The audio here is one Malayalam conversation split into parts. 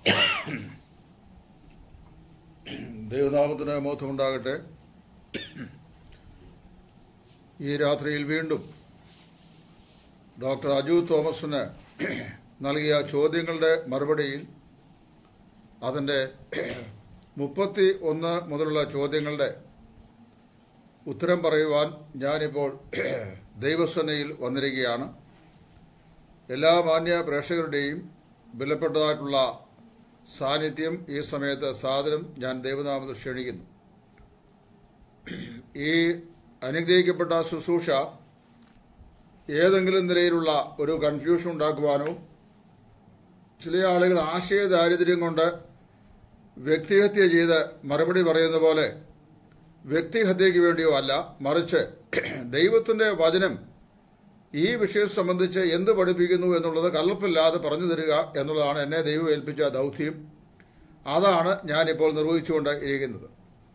ദൈവനാമത്തിന് മോഹമുണ്ടാകട്ടെ ഈ രാത്രിയിൽ വീണ്ടും ഡോക്ടർ അജു തോമസിന് നൽകിയ ചോദ്യങ്ങളുടെ മറുപടിയിൽ അതിൻ്റെ മുപ്പത്തി ഒന്ന് മുതലുള്ള ചോദ്യങ്ങളുടെ ഉത്തരം പറയുവാൻ ഞാനിപ്പോൾ ദൈവസേനയിൽ വന്നിരിക്കുകയാണ് എല്ലാ മാന്യ പ്രേക്ഷകരുടെയും വിലപ്പെട്ടതായിട്ടുള്ള സാന്നിധ്യം ഈ സമയത്ത് സാധനം ഞാൻ ദൈവനാമത്തിൽ ക്ഷണിക്കുന്നു ഈ അനുഗ്രഹിക്കപ്പെട്ട ശുശ്രൂഷ ഏതെങ്കിലും നിലയിലുള്ള ഒരു കൺഫ്യൂഷൻ ഉണ്ടാക്കുവാനോ ചില ആളുകൾ ആശയ ദാരിദ്ര്യം കൊണ്ട് വ്യക്തിഹത്യ ചെയ്ത് മറുപടി പറയുന്ന പോലെ വ്യക്തിഹത്യയ്ക്ക് വേണ്ടിയോ അല്ല മറിച്ച് ദൈവത്തിന്റെ വചനം ഈ വിഷയം സംബന്ധിച്ച് എന്ത് പഠിപ്പിക്കുന്നു എന്നുള്ളത് കലർപ്പില്ലാതെ പറഞ്ഞു തരിക എന്നുള്ളതാണ് എന്നെ ദൈവം ഏൽപ്പിച്ച ദൗത്യം അതാണ് ഞാനിപ്പോൾ നിർവഹിച്ചുകൊണ്ട് ഇരിക്കുന്നത്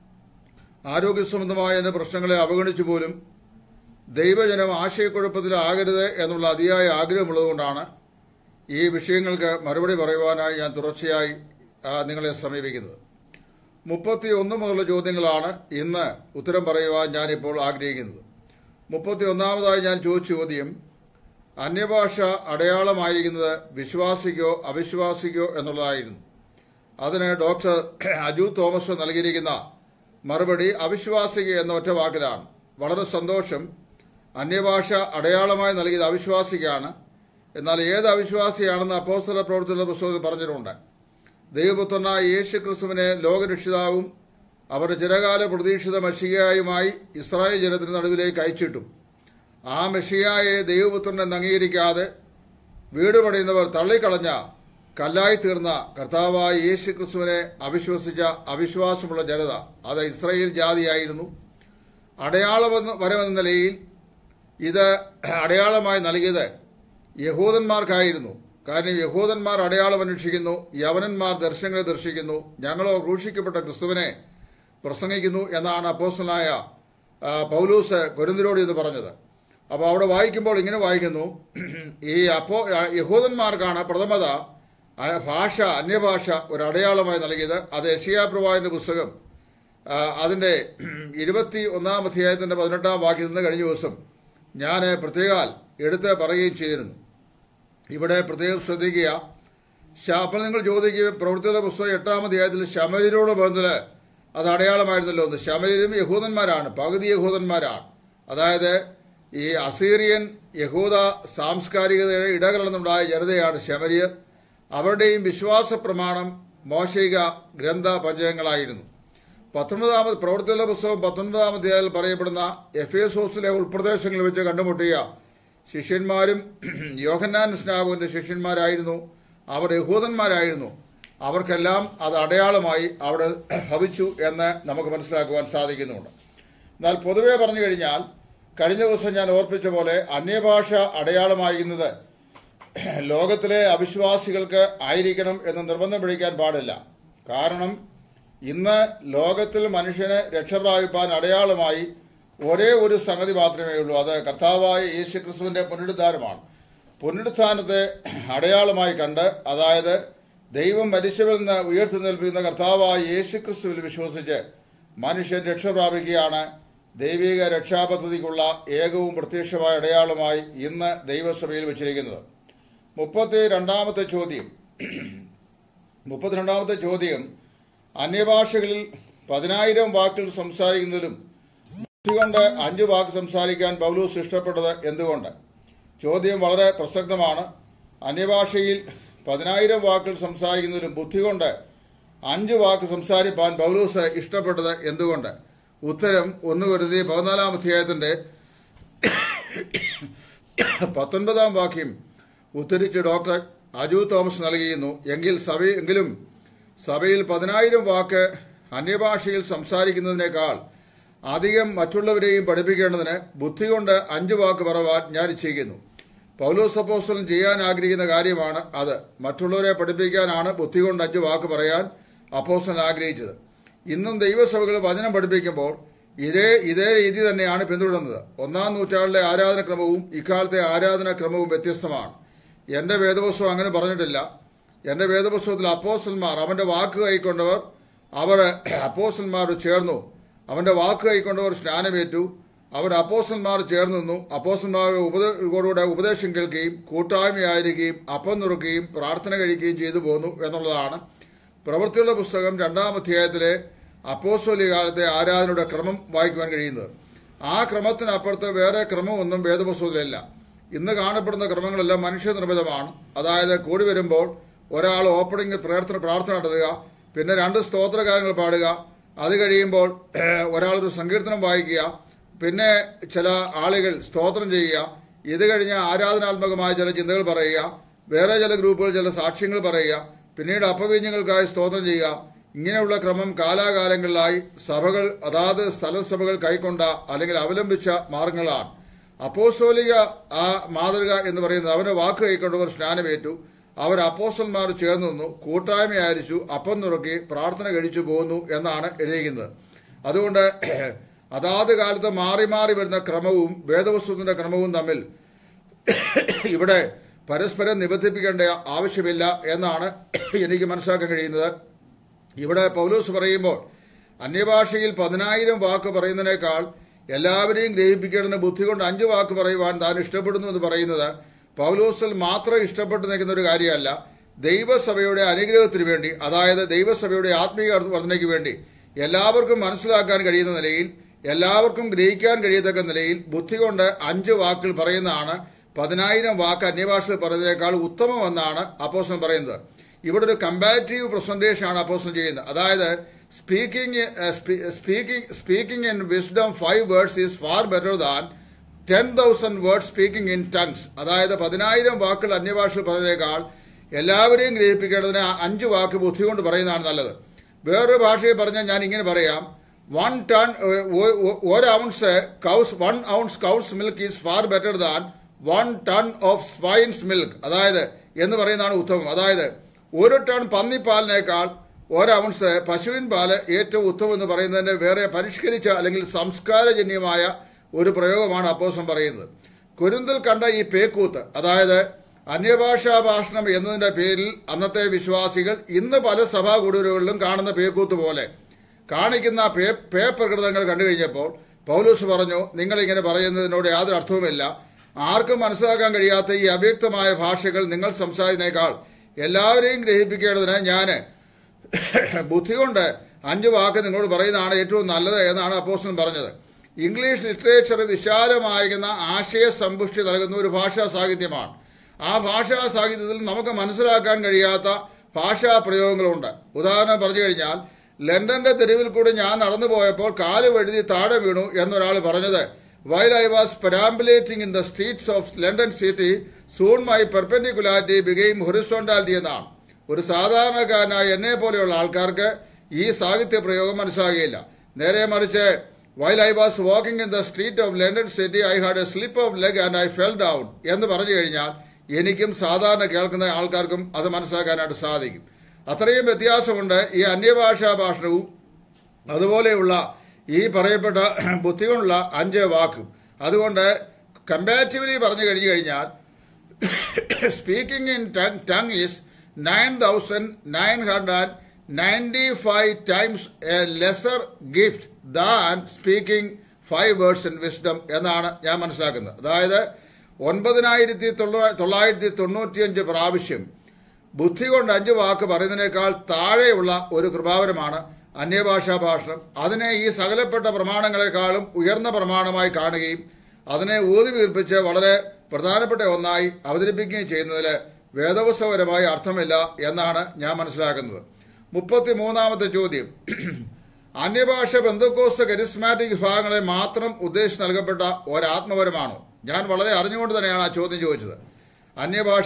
ആരോഗ്യ സംബന്ധമായ എന്ന പ്രശ്നങ്ങളെ അവഗണിച്ചു പോലും ദൈവജനം ആശയക്കുഴപ്പത്തിലാകരുത് എന്നുള്ള അതിയായ ആഗ്രഹമുള്ളതുകൊണ്ടാണ് ഈ വിഷയങ്ങൾക്ക് മറുപടി പറയുവാനായി ഞാൻ തുടർച്ചയായി ആ, നിങ്ങളെ സമീപിക്കുന്നത് മുപ്പത്തി ഒന്ന് മുതലുള്ള ചോദ്യങ്ങളാണ് ഇന്ന് ഉത്തരം പറയുവാൻ ഞാനിപ്പോൾ ആഗ്രഹിക്കുന്നത് മുപ്പത്തി ഒന്നാമതായി ഞാൻ ചോദിച്ച ചോദ്യം അന്യഭാഷ അടയാളമായിരിക്കുന്നത് വിശ്വാസിക്കോ അവിശ്വാസിക്കോ എന്നുള്ളതായിരുന്നു അതിന് ഡോക്ടർ അജു തോമസ് നൽകിയിരിക്കുന്ന മറുപടി അവിശ്വാസിക എന്ന ഒറ്റ വാക്കിലാണ് വളരെ സന്തോഷം അന്യഭാഷ അടയാളമായി നൽകിയത് അവിശ്വാസിക്കാണ് എന്നാൽ ഏത് അവിശ്വാസിയാണെന്ന് അപ്പോസ്തല പ്രവർത്തന പുസ്തകത്തിൽ പറഞ്ഞിട്ടുണ്ട് ദൈവപുത്രനായ യേശു ക്രിസ്തുവിനെ ലോകരക്ഷിതാവും അവരുടെ ചിരകാല പ്രതീക്ഷിത മെഷിയായുമായി ഇസ്രായേൽ ജനത്തിന് നടുവിലേക്ക് അയച്ചിട്ടും ആ മെഷിയായെ ദൈവപുത്രനെ അംഗീകരിക്കാതെ വീട് പണിയുന്നവർ തള്ളിക്കളഞ്ഞ കല്ലായി തീർന്ന കർത്താവായ യേശു ക്രിസ്തുവിനെ അവിശ്വസിച്ച അവിശ്വാസമുള്ള ജനത അത് ഇസ്രായേൽ ജാതിയായിരുന്നു അടയാളമെന്ന് വരമെന്ന നിലയിൽ ഇത് അടയാളമായി നൽകിയത് യഹൂദന്മാർക്കായിരുന്നു കാരണം യഹൂദന്മാർ അടയാളം അന്വേഷിക്കുന്നു യവനന്മാർ ദർശനങ്ങളെ ദർശിക്കുന്നു ഞങ്ങളോ ക്രൂശിക്കപ്പെട്ട ക്രിസ്തുവിനെ പ്രസംഗിക്കുന്നു എന്നാണ് അപ്പോസ്റ്റലായ പൗലൂസ് കൊരിന്തിരോട് എന്ന് പറഞ്ഞത് അപ്പോൾ അവിടെ വായിക്കുമ്പോൾ ഇങ്ങനെ വായിക്കുന്നു ഈ അപ്പോ യഹൂദന്മാർക്കാണ് പ്രഥമത ആ ഭാഷ അന്യഭാഷ ഒരു അടയാളമായി നൽകിയത് അത് യഷിയാപ്രവാഹിന്റെ പുസ്തകം ആ, അതിന്റെ ഇരുപത്തി ഒന്നാം അധ്യായത്തിന്റെ പതിനെട്ടാം വാക്യത്തിൽ നിന്ന് കഴിഞ്ഞ ദിവസം ഞാൻ പ്രത്യേകാൽ എടുത്ത് പറയുകയും ചെയ്തിരുന്നു ഇവിടെ പ്രത്യേകം ശ്രദ്ധിക്കുക ശ- അപ്പോൾ നിങ്ങൾ ചോദിക്കുകയും പ്രവൃത്തിയുടെ പുസ്തകം എട്ടാം അധ്യായത്തിൽ ശമരിനോട് ബന്ധത്തില് അത് അടയാളമായിരുന്നല്ലോ ഒന്ന് ശമരിയും യഹൂദന്മാരാണ് പകുതി യഹൂദന്മാരാണ് അതായത് ഈ അസീറിയൻ യഹൂദ സാംസ്കാരികതയുടെ ഇടകലർന്നുണ്ടായ ജനതയാണ് ശമരിയർ അവരുടെയും വിശ്വാസ പ്രമാണം മോശിക ഗ്രന്ഥ പഞ്ചകങ്ങളായിരുന്നു പത്തൊൻപതാമത് പ്രവർത്തികളുടെ പുസ്തകം പത്തൊൻപതാം അധ്യായത്തിൽ പറയപ്പെടുന്ന എഫേസോസിലെ ഉൾപ്രദേശങ്ങളിൽ വെച്ച് കണ്ടുമുട്ടിയ ശിഷ്യന്മാരും യോഹന്നാൻ സ്നാപുവിന്റെ ശിഷ്യന്മാരായിരുന്നു അവർ യഹൂദന്മാരായിരുന്നു അവർക്കെല്ലാം അത് അടയാളമായി അവിടെ ഭവിച്ചു എന്ന് നമുക്ക് മനസ്സിലാക്കുവാൻ സാധിക്കുന്നുണ്ട് എന്നാൽ പൊതുവെ പറഞ്ഞു കഴിഞ്ഞാൽ കഴിഞ്ഞ ദിവസം ഞാൻ ഓർപ്പിച്ച പോലെ അന്യഭാഷ അടയാളമായിരുന്നത് ലോകത്തിലെ അവിശ്വാസികൾക്ക് ആയിരിക്കണം എന്ന് നിർബന്ധം പിടിക്കാൻ പാടില്ല കാരണം ഇന്ന് ലോകത്തിൽ മനുഷ്യന് രക്ഷപ്രാപിപ്പാൻ അടയാളമായി ഒരേ ഒരു സംഗതി മാത്രമേ ഉള്ളൂ അത് കർത്താവായ യേശു ക്രിസ്തുവിന്റെ പുനരുദ്ധാനമാണ് പുനരുത്ഥാനത്തെ അടയാളമായി കണ്ട് അതായത് ദൈവം മരിച്ചവരിൽ നിന്ന് ഉയർത്തെഴുന്നേൽപ്പിക്കുന്ന കർത്താവായ യേശു ക്രിസ്തുവിൽ വിശ്വസിച്ച് മനുഷ്യൻ രക്ഷ പ്രാപിക്കുകയാണ് ദൈവിക രക്ഷാപദ്ധതിക്കുള്ള ഏകവും പ്രത്യക്ഷമായ അടയാളമായി ഇന്ന് ദൈവസഭയിൽ വെച്ചിരിക്കുന്നത് മുപ്പത്തി രണ്ടാമത്തെ ചോദ്യം മുപ്പത്തിരണ്ടാമത്തെ ചോദ്യം അന്യഭാഷകളിൽ പതിനായിരം വാക്കുകൾ സംസാരിക്കുന്നതിലും ബുദ്ധി കൊണ്ട് അഞ്ച് വാക്ക് സംസാരിക്കാൻ പൗലൂസ് ഇഷ്ടപ്പെട്ടത് എന്തുകൊണ്ട് ചോദ്യം വളരെ പ്രസക്തമാണ് അന്യഭാഷയിൽ പതിനായിരം വാക്കുകൾ സംസാരിക്കുന്നതിലും ബുദ്ധി കൊണ്ട് അഞ്ച് വാക്ക് സംസാരിപ്പാൻ പൗലൂസ് ഇഷ്ടപ്പെട്ടത് എന്തുകൊണ്ട് ഉത്തരം ഒന്ന് കരുതി പതിനാലാം അധ്യായത്തിന്റെ പത്തൊൻപതാം വാക്യം ഉദ്ധരിച്ച് ഡോക്ടർ അജു തോമസ് നൽകിയിരുന്നു എങ്കിൽ സഭ എങ്കിലും സഭയിൽ പതിനായിരം വാക്ക് അന്യഭാഷയിൽ സംസാരിക്കുന്നതിനേക്കാൾ അധികം മറ്റുള്ളവരെയും പഠിപ്പിക്കേണ്ടതിന് ബുദ്ധി കൊണ്ട് അഞ്ച് വാക്ക് പറവാൻ ഞാൻ ഇച്ഛിക്കുന്നു പൗലോസ് അപ്പോസ്തലൻ ചെയ്യാൻ ആഗ്രഹിക്കുന്ന കാര്യമാണ് അത് മറ്റുള്ളവരെ പഠിപ്പിക്കാനാണ് ബുദ്ധി കൊണ്ട് അഞ്ച് വാക്ക് പറയാൻ അപ്പോസ്തലൻ ആഗ്രഹിച്ചത് ഇന്നും ദൈവസഭകൾ വചനം പഠിപ്പിക്കുമ്പോൾ ഇതേ ഇതേ രീതി തന്നെയാണ് പിന്തുടരുന്നത് ഒന്നാം നൂറ്റാണ്ടിലെ ആരാധനക്രമവും ഇക്കാലത്തെ ആരാധനാക്രമവും വ്യത്യസ്തമാണ് എന്റെ വേദപുസ്തകം അങ്ങനെ പറഞ്ഞിട്ടില്ല എന്റെ വേദപുസ്തകത്തിൽ അപ്പോസന്മാർ അവന്റെ വാക്ക് കൈക്കൊണ്ടവർ അവർ അപ്പോസന്മാർ ചേർന്നു അവന്റെ വാക്ക് കൈക്കൊണ്ടവർ സ്നാനമേറ്റു അവർ അപ്പോസന്മാർ ചേർന്ന് നിന്നു അപ്പോസന്മാരുടെ ഉപദോടെ ഉപദേശം കേൾക്കുകയും കൂട്ടായ്മയായിരിക്കുകയും അപ്പം നുറുക്കുകയും പ്രാർത്ഥന കഴിക്കുകയും ചെയ്തു പോന്നു എന്നുള്ളതാണ് പ്രവൃത്തിയുള്ള പുസ്തകം രണ്ടാം അധ്യായത്തിലെ അപ്പോസ്തോലിക കാലത്തെ ആരാധനയുടെ ക്രമം വായിക്കുവാൻ കഴിയുന്നത് ആ ക്രമത്തിനപ്പുറത്ത് വേറെ ക്രമമൊന്നും വേദപുസ്തകത്തിലില്ല ഇന്ന് കാണപ്പെടുന്ന ക്രമങ്ങളെല്ലാം മനുഷ്യനിർമ്മിതമാണ് അതായത് കൂടി വരുമ്പോൾ ഒരാൾ ഓപ്പണിംഗ് പ്രാർത്ഥന പ്രാർത്ഥന നടത്തുക പിന്നെ രണ്ട് സ്തോത്രകാരങ്ങൾ പാടുക അത് കഴിയുമ്പോൾ ഏഹ്, ഒരാളൊരു സങ്കീർത്തനം വായിക്കുക പിന്നെ ചില ആളുകൾ സ്തോത്രം ചെയ്യുക ഇത് കഴിഞ്ഞ് ആരാധനാത്മകമായ ചില ചിന്തകൾ പറയുക വേറെ ചില ഗ്രൂപ്പുകൾ ചില സാക്ഷ്യങ്ങൾ പറയുക പിന്നീട് അപവീഞ്ഞങ്ങൾക്കായി സ്തോത്രം ചെയ്യുക ഇങ്ങനെയുള്ള ക്രമം കാലാകാലങ്ങളിലായി സഭകൾ അതാത് സ്ഥലസഭകൾ കൈക്കൊണ്ട അല്ലെങ്കിൽ അവലംബിച്ച മാർഗങ്ങളാണ് അപ്പോസ്തോലിക ആ മാതൃക എന്ന് പറയുന്നത് അവന്റെ വാക്ക് കൈക്കൊണ്ടവർ സ്നാനമേറ്റു അവർ അപ്പോസ്റ്റന്മാർ ചേർന്ന് നിന്നു കൂട്ടായ്മ ആയിരിച്ചു അപ്പം നുറുക്കി പ്രാർത്ഥന കഴിച്ചു പോകുന്നു എന്നാണ് എഴുതിയിരിക്കുന്നത് അതുകൊണ്ട് അതാത് കാലത്ത് മാറി മാറി വരുന്ന ക്രമവും വേദവസ്തുവിന്റെ ക്രമവും തമ്മിൽ ഇവിടെ പരസ്പരം നിബന്ധിപ്പിക്കേണ്ട ആവശ്യമില്ല എന്നാണ് എനിക്ക് മനസ്സിലാക്കാൻ കഴിയുന്നത് ഇവിടെ പൗലോസ് പറയുമ്പോൾ അന്യഭാഷയിൽ പതിനായിരം വാക്ക് പറയുന്നതിനേക്കാൾ എല്ലാവരെയും ഗ്രഹിപ്പിക്കേണ്ടതിന് ബുദ്ധി കൊണ്ട് അഞ്ച് വാക്ക് പറയുവാൻ താൻ ഇഷ്ടപ്പെടുന്നു എന്ന് പറയുന്നത് പൗലോസിൽ മാത്രം ഇഷ്ടപ്പെട്ടു നിൽക്കുന്ന ഒരു കാര്യമല്ല ദൈവസഭയുടെ അനുഗ്രഹത്തിന് വേണ്ടി അതായത് ദൈവസഭയുടെ ആത്മീയ വർധനയ്ക്ക് വേണ്ടി എല്ലാവർക്കും മനസ്സിലാക്കാൻ കഴിയുന്ന നിലയിൽ എല്ലാവർക്കും ഗ്രഹിക്കാൻ കഴിയത്തക്ക നിലയിൽ ബുദ്ധി കൊണ്ട് അഞ്ച് വാക്കുകൾ പറയുന്നതാണ് പതിനായിരം വാക്ക് അന്യഭാഷയിൽ പറയുന്നതിനേക്കാൾ ഉത്തമമെന്നാണ് അപ്പോസ്റ്റൻ പറയുന്നത് ഇവിടെ ഒരു കമ്പാരിറ്റീവ് പ്രസന്റേഷൻ ആണ് അപ്പോസ്റ്റൻ ചെയ്യുന്നത് അതായത് speaking speaking speaking in wisdom five words is far better than ten thousand word speaking in tongues അതായത് പതിനായിരം വാക്കുകൾ അന്യഭാഷയിൽ പറയുന്നതിനേക്കാൾ എല്ലാവരെയും ഗ്രഹിപ്പിക്കേണ്ടതിന് അഞ്ച് വാക്ക് ബുദ്ധി കൊണ്ട് പറയുന്നതാണ് നല്ലത് വേറൊരു ഭാഷയിൽ പറഞ്ഞാൽ ഞാൻ ഇങ്ങനെ പറയാം വൺ ടൺ ഒരു ounce cow's one ounce cow's milk is far better than one ton of swine's milk അതായത് എന്ന് പറയുന്നതാണ് ഉത്തമം അതായത് ഒരു ടൺ പന്നിപ്പാലിനേക്കാൾ ഒരു ഔൺസ് പശുവിൻ പാല് ഏറ്റവും ഉത്തമം എന്ന് പറയുന്നതിന്റെ വേറെ പരിഷ്കരിച്ച അല്ലെങ്കിൽ സംസ്കാരജന്യമായ ഒരു പ്രയോഗമാണ് അപ്പോസം പറയുന്നത് കുരുന്തിൽ കണ്ട ഈ പേക്കൂത്ത് അതായത് അന്യഭാഷാ ഭാഷണം എന്നതിന്റെ പേരിൽ അന്നത്തെ വിശ്വാസികൾ ഇന്ന് പല സഭാ കൂടുതലുകളിലും കാണുന്ന പേക്കൂത്ത് പോലെ കാണിക്കുന്ന പേ പേ പ്രകൃതങ്ങൾ കണ്ടു കഴിഞ്ഞപ്പോൾ പൗലൂസ് പറഞ്ഞു നിങ്ങൾ ഇങ്ങനെ പറയുന്നതിനോട് യാതൊരു അർത്ഥവുമില്ല ആർക്കും മനസ്സിലാക്കാൻ കഴിയാത്ത ഈ അവ്യക്തമായ ഭാഷകൾ നിങ്ങൾ സംസാരിക്കുന്നേക്കാൾ എല്ലാവരെയും ഗ്രഹിപ്പിക്കേണ്ടതിന് ഞാൻ ബുദ്ധി കൊണ്ട് അഞ്ച് വാക്ക് നിങ്ങളോട് പറയുന്നതാണ് ഏറ്റവും നല്ലത് എന്നാണ് അപ്പോസ്റ്റൻ പറഞ്ഞത് ഇംഗ്ലീഷ് ലിറ്ററേച്ചർ വിശാലമായിരുന്ന ആശയ സമ്പുഷ്ടി നൽകുന്ന ഒരു ഭാഷാ സാഹിത്യമാണ് ആ ഭാഷാ സാഹിത്യത്തിൽ നമുക്ക് മനസ്സിലാക്കാൻ കഴിയാത്ത ഭാഷാ പ്രയോഗങ്ങളുണ്ട് ഉദാഹരണം പറഞ്ഞു കഴിഞ്ഞാൽ ലണ്ടന്റെ തെരുവിൽ കൂടി ഞാൻ നടന്നു പോയപ്പോൾ കാല് വഴുതി താഴെ വീണു എന്നൊരാൾ പറഞ്ഞത് while I was perambulating in the streets of London city soon my perpendicularity became horizontality എന്നാണ് ഒരു സാധാരണക്കാരനായ എന്നെ പോലെയുള്ള ആൾക്കാർക്ക് ഈ സാഹിത്യ പ്രയോഗം മനസ്സിലാകുകയില്ല നേരെ മറിച്ച് while I was walking in the street of London city I had a slip of leg and I fell down എന്ന് പറഞ്ഞു കഴിഞ്ഞാൽ എനിക്കും സാധാരണ കേൾക്കുന്ന ആൾക്കാർക്കും അത് മനസ്സിലാക്കാനായിട്ട് സാധിക്കും അത്രയും വ്യത്യാസമുണ്ട് ഈ അന്യഭാഷാ ഭാഷണവും അതുപോലെയുള്ള ഈ പറയപ്പെട്ട ബുദ്ധി കൊണ്ടുള്ള അഞ്ച് വാക്കും അതുകൊണ്ട് കമ്പാരിറ്റീവ്ലി പറഞ്ഞു കഴിഞ്ഞു കഴിഞ്ഞാൽ speaking in tongue is nine thousand nine hundred ninety five times a lesser gift than speaking five words in wisdom എന്നാണ് ഞാൻ മനസ്സിലാക്കുന്നത് അതായത് ഒൻപതിനായിരത്തി തൊള്ളായിരത്തി തൊണ്ണൂറ്റിയഞ്ച് പ്രാവശ്യം ബുദ്ധി കൊണ്ട് അഞ്ച് വാക്ക് പറയുന്നതിനേക്കാൾ താഴെയുള്ള ഒരു കൃപാവരമാണ് അന്യഭാഷാ ഭാഷണം അതിനെ ഈ സകലപ്പെട്ട പ്രമാണങ്ങളെക്കാളും ഉയർന്ന പ്രമാണമായി കാണുകയും അതിനെ ഊതി വീർപ്പിച്ച് വളരെ പ്രധാനപ്പെട്ട ഒന്നായി അവതരിപ്പിക്കുകയും ചെയ്യുന്നതിൽ വേദവസ്വപരമായ അർത്ഥമില്ല എന്നാണ് ഞാൻ മനസ്സിലാക്കുന്നത് മുപ്പത്തി മൂന്നാമത്തെ ചോദ്യം അന്യഭാഷ ബന്ധുക്കോസ് കരിസ്മാറ്റിക് വിഭാഗങ്ങളെ മാത്രം ഉദ്ദേശിച്ച് നൽകപ്പെട്ട ഒരാത്മപരമാണോ ഞാൻ വളരെ അറിഞ്ഞുകൊണ്ട് തന്നെയാണ് ആ ചോദ്യം ചോദിച്ചത് അന്യഭാഷ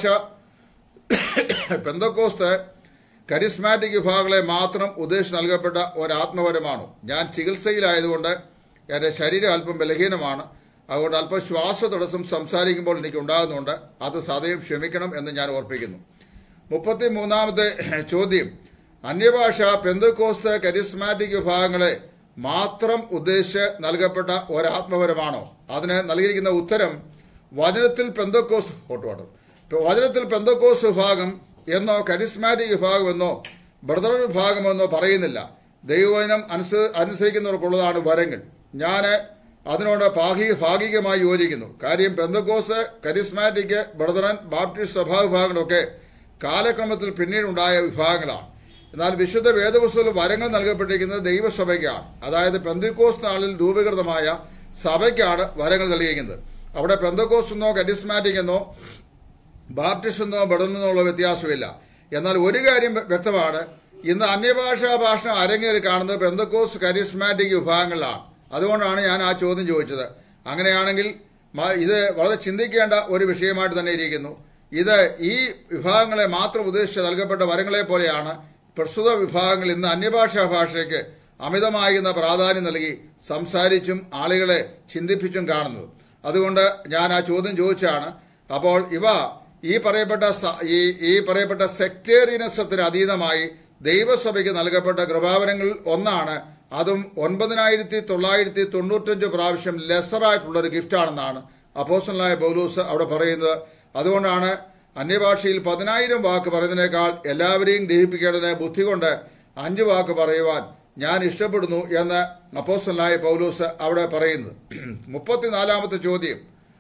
പെന്തക്കോസ്ത് കരിസ്മാറ്റിക് വിഭാഗങ്ങളെ മാത്രം ഉദ്ദേശിച്ച് നൽകപ്പെട്ട ഒരാത്മപരമാണോ ഞാൻ ചികിത്സയിലായതുകൊണ്ട് എൻ്റെ ശരീരം അല്പം ബലഹീനമാണ് അതുകൊണ്ട് അല്പം ശ്വാസ തടസ്സം സംസാരിക്കുമ്പോൾ എനിക്ക് ഉണ്ടാകുന്നുണ്ട് അത് സദയം ക്ഷമിക്കണം എന്ന് ഞാൻ ഓർപ്പിക്കുന്നു മുപ്പത്തി മൂന്നാമത്തെ ചോദ്യം അന്യഭാഷ പെന്തക്കോസ്ത് കരിസ്മാറ്റിക് വിഭാഗങ്ങളെ മാത്രം ഉദ്ദേശിച്ച് നൽകപ്പെട്ട ഒരാത്മപരമാണോ അതിന് നൽകിയിരിക്കുന്ന ഉത്തരം വചനത്തിൽ പെന്തക്കോസ് ഹോട്ട് വാട്ടർ വചനത്തിൽ പെന്തക്കോസ് വിഭാഗം എന്നോ കരിസ്മാറ്റിക് വിഭാഗമെന്നോ ബ്രദർ വിഭാഗമെന്നോ പറയുന്നില്ല ദൈവവചനം അനുസ അനുസരിക്കുന്നവർക്കുള്ളതാണ് വരങ്ങൾ ഞാൻ അതിനോട് ഭാഗി ഭാഗികമായി യോജിക്കുന്നു കാര്യം പെന്തക്കോസ് കരിസ്മാറ്റിക് ബ്രദറൻ ബാപ്റ്റിസ്റ്റ് സഭാ വിഭാഗങ്ങളൊക്കെ കാലക്രമത്തിൽ പിന്നീടുണ്ടായ വിഭാഗങ്ങളാണ് എന്നാൽ വിശുദ്ധ വേദപുസ്തകത്തിൽ വരങ്ങൾ നൽകപ്പെട്ടിരിക്കുന്നത് ദൈവസഭയ്ക്കാണ് അതായത് പെന്തക്കോസ് നാളിൽ രൂപീകൃതമായ സഭയ്ക്കാണ് വരങ്ങൾ നൽകിയിരിക്കുന്നത് അവിടെ പെന്തക്കോസ് എന്നോ കരിസ്മാറ്റിക് എന്നോ ബാപ്റ്റിസ്റ്റ് എന്നോ ബെഡനെന്നോ ഉള്ള വ്യത്യാസമില്ല എന്നാൽ ഒരു കാര്യം വ്യക്തമാണ് ഇന്ന് അന്യഭാഷാ ഭാഷണം അരങ്ങേറി കാണുന്നത് പെന്തക്കോസ് കരിസ്മാറ്റിക് വിഭാഗങ്ങളിലാണ് അതുകൊണ്ടാണ് ഞാൻ ആ ചോദ്യം ചോദിച്ചത് അങ്ങനെയാണെങ്കിൽ മ- ഇത് വളരെ ചിന്തിക്കേണ്ട ഒരു വിഷയമായിട്ട് തന്നെ ഇരിക്കുന്നു ഇത് ഈ വിഭാഗങ്ങളെ മാത്രം ഉദ്ദേശിച്ച് നൽകപ്പെട്ട വരങ്ങളെ പോലെയാണ് പ്രസ്തുത വിഭാഗങ്ങൾ ഇന്ന് അന്യഭാഷാ ഭാഷയ്ക്ക് അമിതമായിരുന്ന പ്രാധാന്യം നൽകി സംസാരിച്ചും ആളുകളെ ചിന്തിപ്പിച്ചും കാണുന്നത് അതുകൊണ്ട് ഞാൻ ആ ചോദ്യം ചോദിച്ചാണ് അപ്പോൾ ഇവ ഈ പറയപ്പെട്ട സ- ഈ ഈ പറയപ്പെട്ട സെക്ടേറിയനിസത്തിന് അതീതമായി ദൈവസഭയ്ക്ക് നൽകപ്പെട്ട കൃപാവനങ്ങളിൽ ഒന്നാണ് അതും ഒൻപതിനായിരത്തി തൊള്ളായിരത്തി തൊണ്ണൂറ്റഞ്ച് പ്രാവശ്യം ലെസറായിട്ടുള്ള ഒരു ഗിഫ്റ്റാണെന്നാണ് അപ്പോസ്റ്റലായ പൗലൂസ് അവിടെ പറയുന്നത് അതുകൊണ്ടാണ് അന്യഭാഷയിൽ പതിനായിരം വാക്ക് പറയുന്നതിനേക്കാൾ എല്ലാവരെയും ഗ്രഹിപ്പിക്കേണ്ടതിന് ബുദ്ധി കൊണ്ട് അഞ്ച് വാക്ക് പറയുവാൻ ഞാൻ ഇഷ്ടപ്പെടുന്നു എന്ന് അപ്പോസ്റ്റലായ പൗലൂസ് അവിടെ പറയുന്നത് മുപ്പത്തിനാലാമത്തെ ചോദ്യം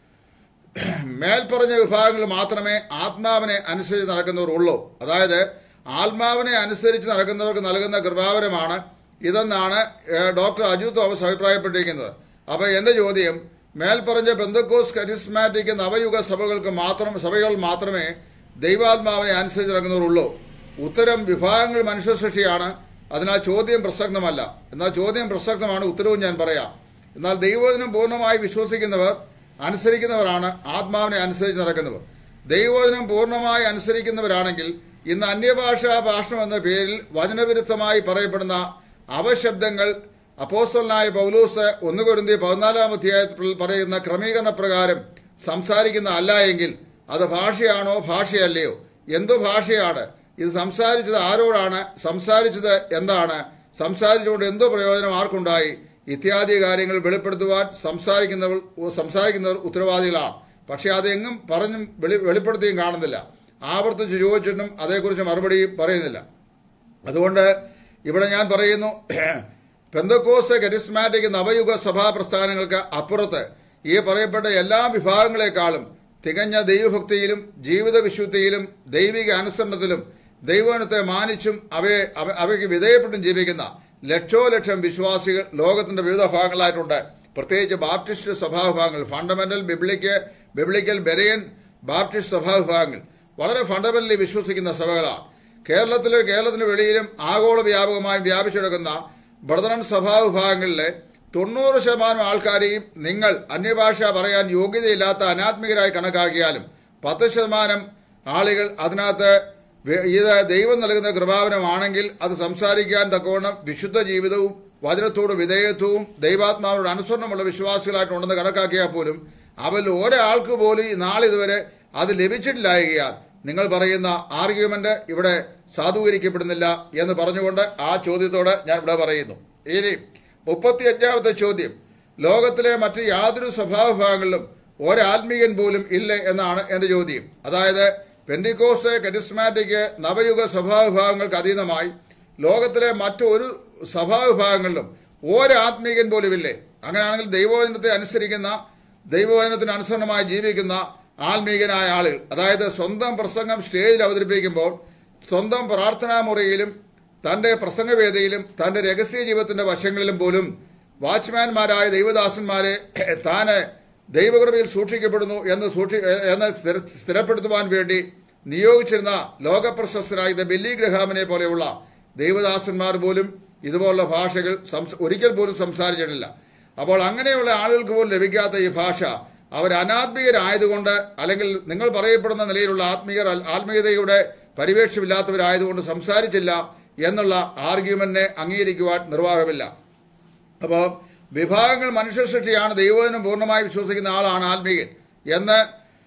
മേൽപ്പറഞ്ഞ വിഭാഗങ്ങളിൽ മാത്രമേ ആത്മാവിനെ അനുസരിച്ച് നടക്കുന്നവരുള്ളൂ അതായത് ആത്മാവിനെ അനുസരിച്ച് നടക്കുന്നവർക്ക് നൽകുന്ന കൃപാവരമാണ് ഇതെന്നാണ് ഏഹ്, ഡോക്ടർ അജു തോമസ് അഭിപ്രായപ്പെട്ടിരിക്കുന്നത് അപ്പൊ എന്റെ ചോദ്യം മേൽപ്പറഞ്ഞ ബന്ധക്കോസ് കരിസ്മാറ്റിക് നവയുഗ സഭകൾക്ക് മാത്രം സഭകൾ മാത്രമേ ദൈവാത്മാവിനെ അനുസരിച്ച് നടക്കുന്നവരുള്ളൂ ഉത്തരം വിഭാഗങ്ങൾ മനുഷ്യ സൃഷ്ടിയാണ് അതിനാൽ ചോദ്യം പ്രസക്തമല്ല എന്നാൽ ചോദ്യം പ്രസക്തമാണ് ഉത്തരവും ഞാൻ പറയാം എന്നാൽ ദൈവവചനം പൂർണ്ണമായി വിശ്വസിക്കുന്നവർ അനുസരിക്കുന്നവരാണ് ആത്മാവിനെ അനുസരിച്ച് നടക്കുന്നവർ ദൈവവചനം പൂർണ്ണമായി അനുസരിക്കുന്നവരാണെങ്കിൽ ഇന്ന് അന്യഭാഷാ ഭാഷണം എന്ന പേരിൽ വചനവിരുദ്ധമായി പറയപ്പെടുന്ന അവശബ്ദങ്ങൾ അപ്പോസ്റ്റലായ പൗലൂസ് ഒന്ന് കുരുന്തി പതിനാലാം അധ്യായത്തിൽ പറയുന്ന ക്രമീകരണ പ്രകാരം സംസാരിക്കുന്ന അല്ല എങ്കിൽ അത് ഭാഷയാണോ ഭാഷയല്ലയോ എന്തു ഭാഷയാണ് ഇത് സംസാരിച്ചത് ആരോടാണ് സംസാരിച്ചത് എന്താണ് സംസാരിച്ചുകൊണ്ട് എന്തോ പ്രയോജനം ആർക്കുണ്ടായി ഇത്യാദി കാര്യങ്ങൾ വെളിപ്പെടുത്തുവാൻ സംസാരിക്കുന്നവർ സംസാരിക്കുന്നവർ ഉത്തരവാദികളാണ് പക്ഷെ അതെങ്ങും പറഞ്ഞും വെളി വെളിപ്പെടുത്തിയും കാണുന്നില്ല ആവർത്തിച്ച് ചോദിച്ചിട്ടും അതേക്കുറിച്ച് മറുപടിയും പറയുന്നില്ല അതുകൊണ്ട് ഇവിടെ ഞാൻ പറയുന്നു പെന്തക്കോസ് കരിസ്മാറ്റിക് നവയുഗ സഭാ പ്രസ്ഥാനങ്ങൾക്ക് അപ്പുറത്ത് ഈ പറയപ്പെട്ട എല്ലാ വിഭാഗങ്ങളെക്കാളും തികഞ്ഞ ദൈവഭക്തിയിലും ജീവിത വിശുദ്ധിയിലും ദൈവിക അനുസരണത്തിലും ദൈവഗണത്തെ മാനിച്ചും അവയെ അവ- അവയ്ക്ക് വിധേയപ്പെട്ടും ജീവിക്കുന്ന ലക്ഷോ ലക്ഷം വിശ്വാസികൾ ലോകത്തിന്റെ വിവിധ ഭാഗങ്ങളായിട്ടുണ്ട് പ്രത്യേകിച്ച് ബാപ്റ്റിസ്റ്റ് സഭാവിഭാഗങ്ങൾ fundamental biblic biblical Berean Baptist സഭാവിഭാഗങ്ങൾ വളരെ ഫണ്ടമെന്റലി വിശ്വസിക്കുന്ന സഭകളാണ് കേരളത്തിലെ കേരളത്തിന് വെളിയിലും ആഗോള വ്യാപകമായും വ്യാപിച്ചെടുക്കുന്ന ബ്രദറൻ സഭാവിഭാഗങ്ങളിലെ തൊണ്ണൂറ് ശതമാനം ആൾക്കാരെയും നിങ്ങൾ അന്യഭാഷ പറയാൻ യോഗ്യതയില്ലാത്ത അനാത്മികരായി കണക്കാക്കിയാലും പത്ത് ശതമാനം ആളുകൾ അതിനകത്ത് വെ- ഇത് ദൈവം നൽകുന്ന കൃപാവനമാണെങ്കിൽ അത് സംസാരിക്കാൻ തക്കവണ്ണം വിശുദ്ധ ജീവിതവും വചനത്തോട് വിധേയത്വവും ദൈവാത്മാവോട് അനുസരണമുള്ള വിശ്വാസികളായിട്ടുണ്ടെന്ന് കണക്കാക്കിയാൽ പോലും അവരിൽ ഒരാൾക്ക് പോലും ഈ നാളിതുവരെ അത് ലഭിച്ചിട്ടില്ലായകയാൽ നിങ്ങൾ പറയുന്ന ആർഗ്യുമെന്റ് ഇവിടെ സാധൂകരിക്കപ്പെടുന്നില്ല എന്ന് പറഞ്ഞുകൊണ്ട് ആ ചോദ്യത്തോട് ഞാൻ ഇവിടെ പറയുന്നു ഇനി മുപ്പത്തിയഞ്ചാമത്തെ ചോദ്യം ലോകത്തിലെ മറ്റ് യാതൊരു സ്വഭാവഭാഗങ്ങളിലും ഒരാത്മീയൻ പോലും ഇല്ല എന്നാണ് എന്റെ ചോദ്യം അതായത് പെന്റിക്കോസ് കരിസ്മാറ്റിക് നവയുഗ സഭാവിഭാഗങ്ങൾക്ക് അതീതമായി ലോകത്തിലെ മറ്റൊരു സഭാവിഭാഗങ്ങളിലും ഒരാത്മീയൻ പോലും ഇല്ലേ അങ്ങനെയാണെങ്കിൽ ദൈവവചനത്തെ അനുസരിക്കുന്ന ദൈവവചനത്തിന് അനുസരണമായി ജീവിക്കുന്ന ആത്മീകനായ ആളുകൾ അതായത് സ്വന്തം പ്രസംഗം സ്റ്റേജിൽ അവതരിപ്പിക്കുമ്പോൾ സ്വന്തം പ്രാർത്ഥനാ മുറിയിലും തന്റെ പ്രസംഗവേദിയിലും തന്റെ രഹസ്യ ജീവിതത്തിന്റെ വശങ്ങളിലും പോലും വാച്ച്മാൻമാരായ ദൈവദാസന്മാരെ താന് ദൈവകൃപയിൽ സൂക്ഷിക്കപ്പെടുന്നു എന്ന് സൂക്ഷി എന്ന് സ്ഥിര- സ്ഥിരപ്പെടുത്തുവാൻ വേണ്ടി നിയോഗിച്ചിരുന്ന ലോകപ്രശസ്തരായ ദ ബെല്ലി ഗ്രഹാമിനെ പോലെയുള്ള ദൈവദാസന്മാർ പോലും ഇതുപോലുള്ള ഭാഷകൾ സംസ- ഒരിക്കൽ പോലും സംസാരിച്ചിട്ടില്ല അപ്പോൾ അങ്ങനെയുള്ള ആളുകൾക്ക് പോലും ലഭിക്കാത്ത ഈ ഭാഷ അവർ അനാത്മീയരായതുകൊണ്ട് അല്ലെങ്കിൽ നിങ്ങൾ പറയപ്പെടുന്ന നിലയിലുള്ള ആത്മീയർ ആത്മീയതയുടെ പരിവേഷമില്ലാത്തവരായതുകൊണ്ട് സംസാരിച്ചില്ല എന്നുള്ള ആർഗ്യുമെന്റിനെ അംഗീകരിക്കുവാൻ നിർവാഹമില്ല അപ്പോൾ വിഭാഗങ്ങൾ മനുഷ്യ സൃഷ്ടിയാണ് ദൈവജനം പൂർണ്ണമായി വിശ്വസിക്കുന്ന ആളാണ് ആത്മീയൻ എന്ന്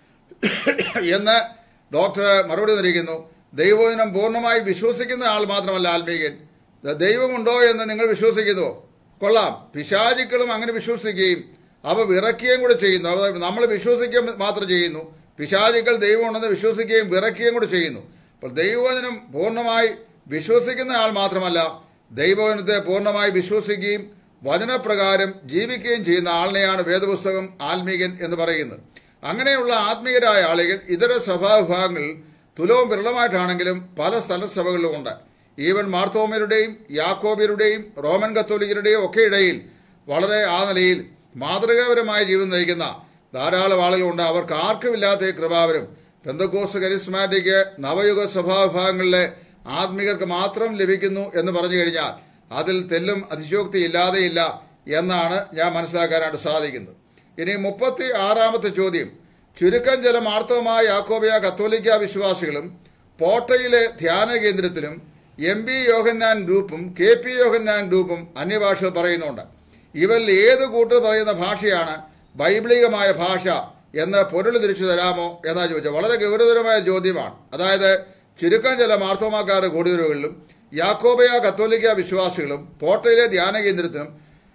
എന്ന് ഡോക്ടർ മറുപടി നൽകിക്കുന്നു ദൈവജനം പൂർണ്ണമായി വിശ്വസിക്കുന്ന ആൾ മാത്രമല്ല ആത്മീയൻ ദൈവമുണ്ടോ എന്ന് നിങ്ങൾ വിശ്വസിക്കുന്നുവോ കൊള്ളാം പിശാചുക്കളും അങ്ങനെ വിശ്വസിക്കുകയും അവ വിറക്കുകയും കൂടെ ചെയ്യുന്നു അവ നമ്മൾ വിശ്വസിക്കുകയും മാത്രം ചെയ്യുന്നു പിശാചുക്കൾ ദൈവമുണ്ടെന്ന് വിശ്വസിക്കുകയും വിറക്കുകയും കൂടെ ചെയ്യുന്നു അപ്പോൾ ദൈവവചനം പൂർണ്ണമായി വിശ്വസിക്കുന്ന ആൾ മാത്രമല്ല ദൈവവചനത്തെ പൂർണ്ണമായി വിശ്വസിക്കുകയും വചനപ്രകാരം ജീവിക്കുകയും ചെയ്യുന്ന ആളിനെയാണ് വേദപുസ്തകം ആത്മീകൻ എന്ന് പറയുന്നത് അങ്ങനെയുള്ള ആത്മീയരായ ആളുകൾ ഇതര സഭാവിഭാഗങ്ങളിൽ തുലവും വിരളമായിട്ടാണെങ്കിലും പല സ്ഥലസഭകളിലും ഉണ്ട് ഈവൻ മാർത്തോമരുടെയും യാക്കോബിയരുടെയും റോമൻ കത്തോലിക്കരുടെയും ഒക്കെ ഇടയിൽ വളരെ ആ നിലയിൽ മാതൃകാപരമായ ജീവിതം നയിക്കുന്ന ധാരാളം ആളുകളുണ്ട് അവർക്ക് ആർക്കുമില്ലാത്ത ഈ കൃപാവരും പെന്തക്കോസ് കരിസ്മാറ്റിക് നവയുഗ സഭാവിഭാഗങ്ങളിലെ ആത്മികർക്ക് മാത്രം ലഭിക്കുന്നു എന്ന് പറഞ്ഞു കഴിഞ്ഞാൽ അതിൽ തെല്ലും അതിശോക്തി ഇല്ലാതെയില്ല എന്നാണ് ഞാൻ മനസ്സിലാക്കാനായിട്ട് സാധിക്കുന്നത് ഇനി മുപ്പത്തി ആറാമത്തെ ചോദ്യം ചുരുക്കം ചില മാർത്തവമായ യാക്കോബിയ കത്തോലിക്ക വിശ്വാസികളും പോട്ടയിലെ ധ്യാന കേന്ദ്രത്തിലും എം ബി യോഹന്നാൻ ഗ്രൂപ്പും കെ പി യോഹന്നാൻ ഗ്രൂപ്പും അന്യഭാഷകൾ പറയുന്നുണ്ട് ഇവരിൽ ഏത് കൂട്ടർ പറയുന്ന ഭാഷയാണ് ബൈബിളികമായ ഭാഷ എന്ന് പൊരുൾ തിരിച്ചു തരാമോ എന്നാ ചോദിച്ചത് വളരെ ഗൗരവതരമായ ചോദ്യമാണ് അതായത് ചുരുക്കം ചില മാർത്തോമാക്കാർ കൂടുതലുകളിലും യാക്കോബയ കത്തോലിക്ക വിശ്വാസികളും പോട്ടയിലെ ധ്യാന കേന്ദ്രത്തിലും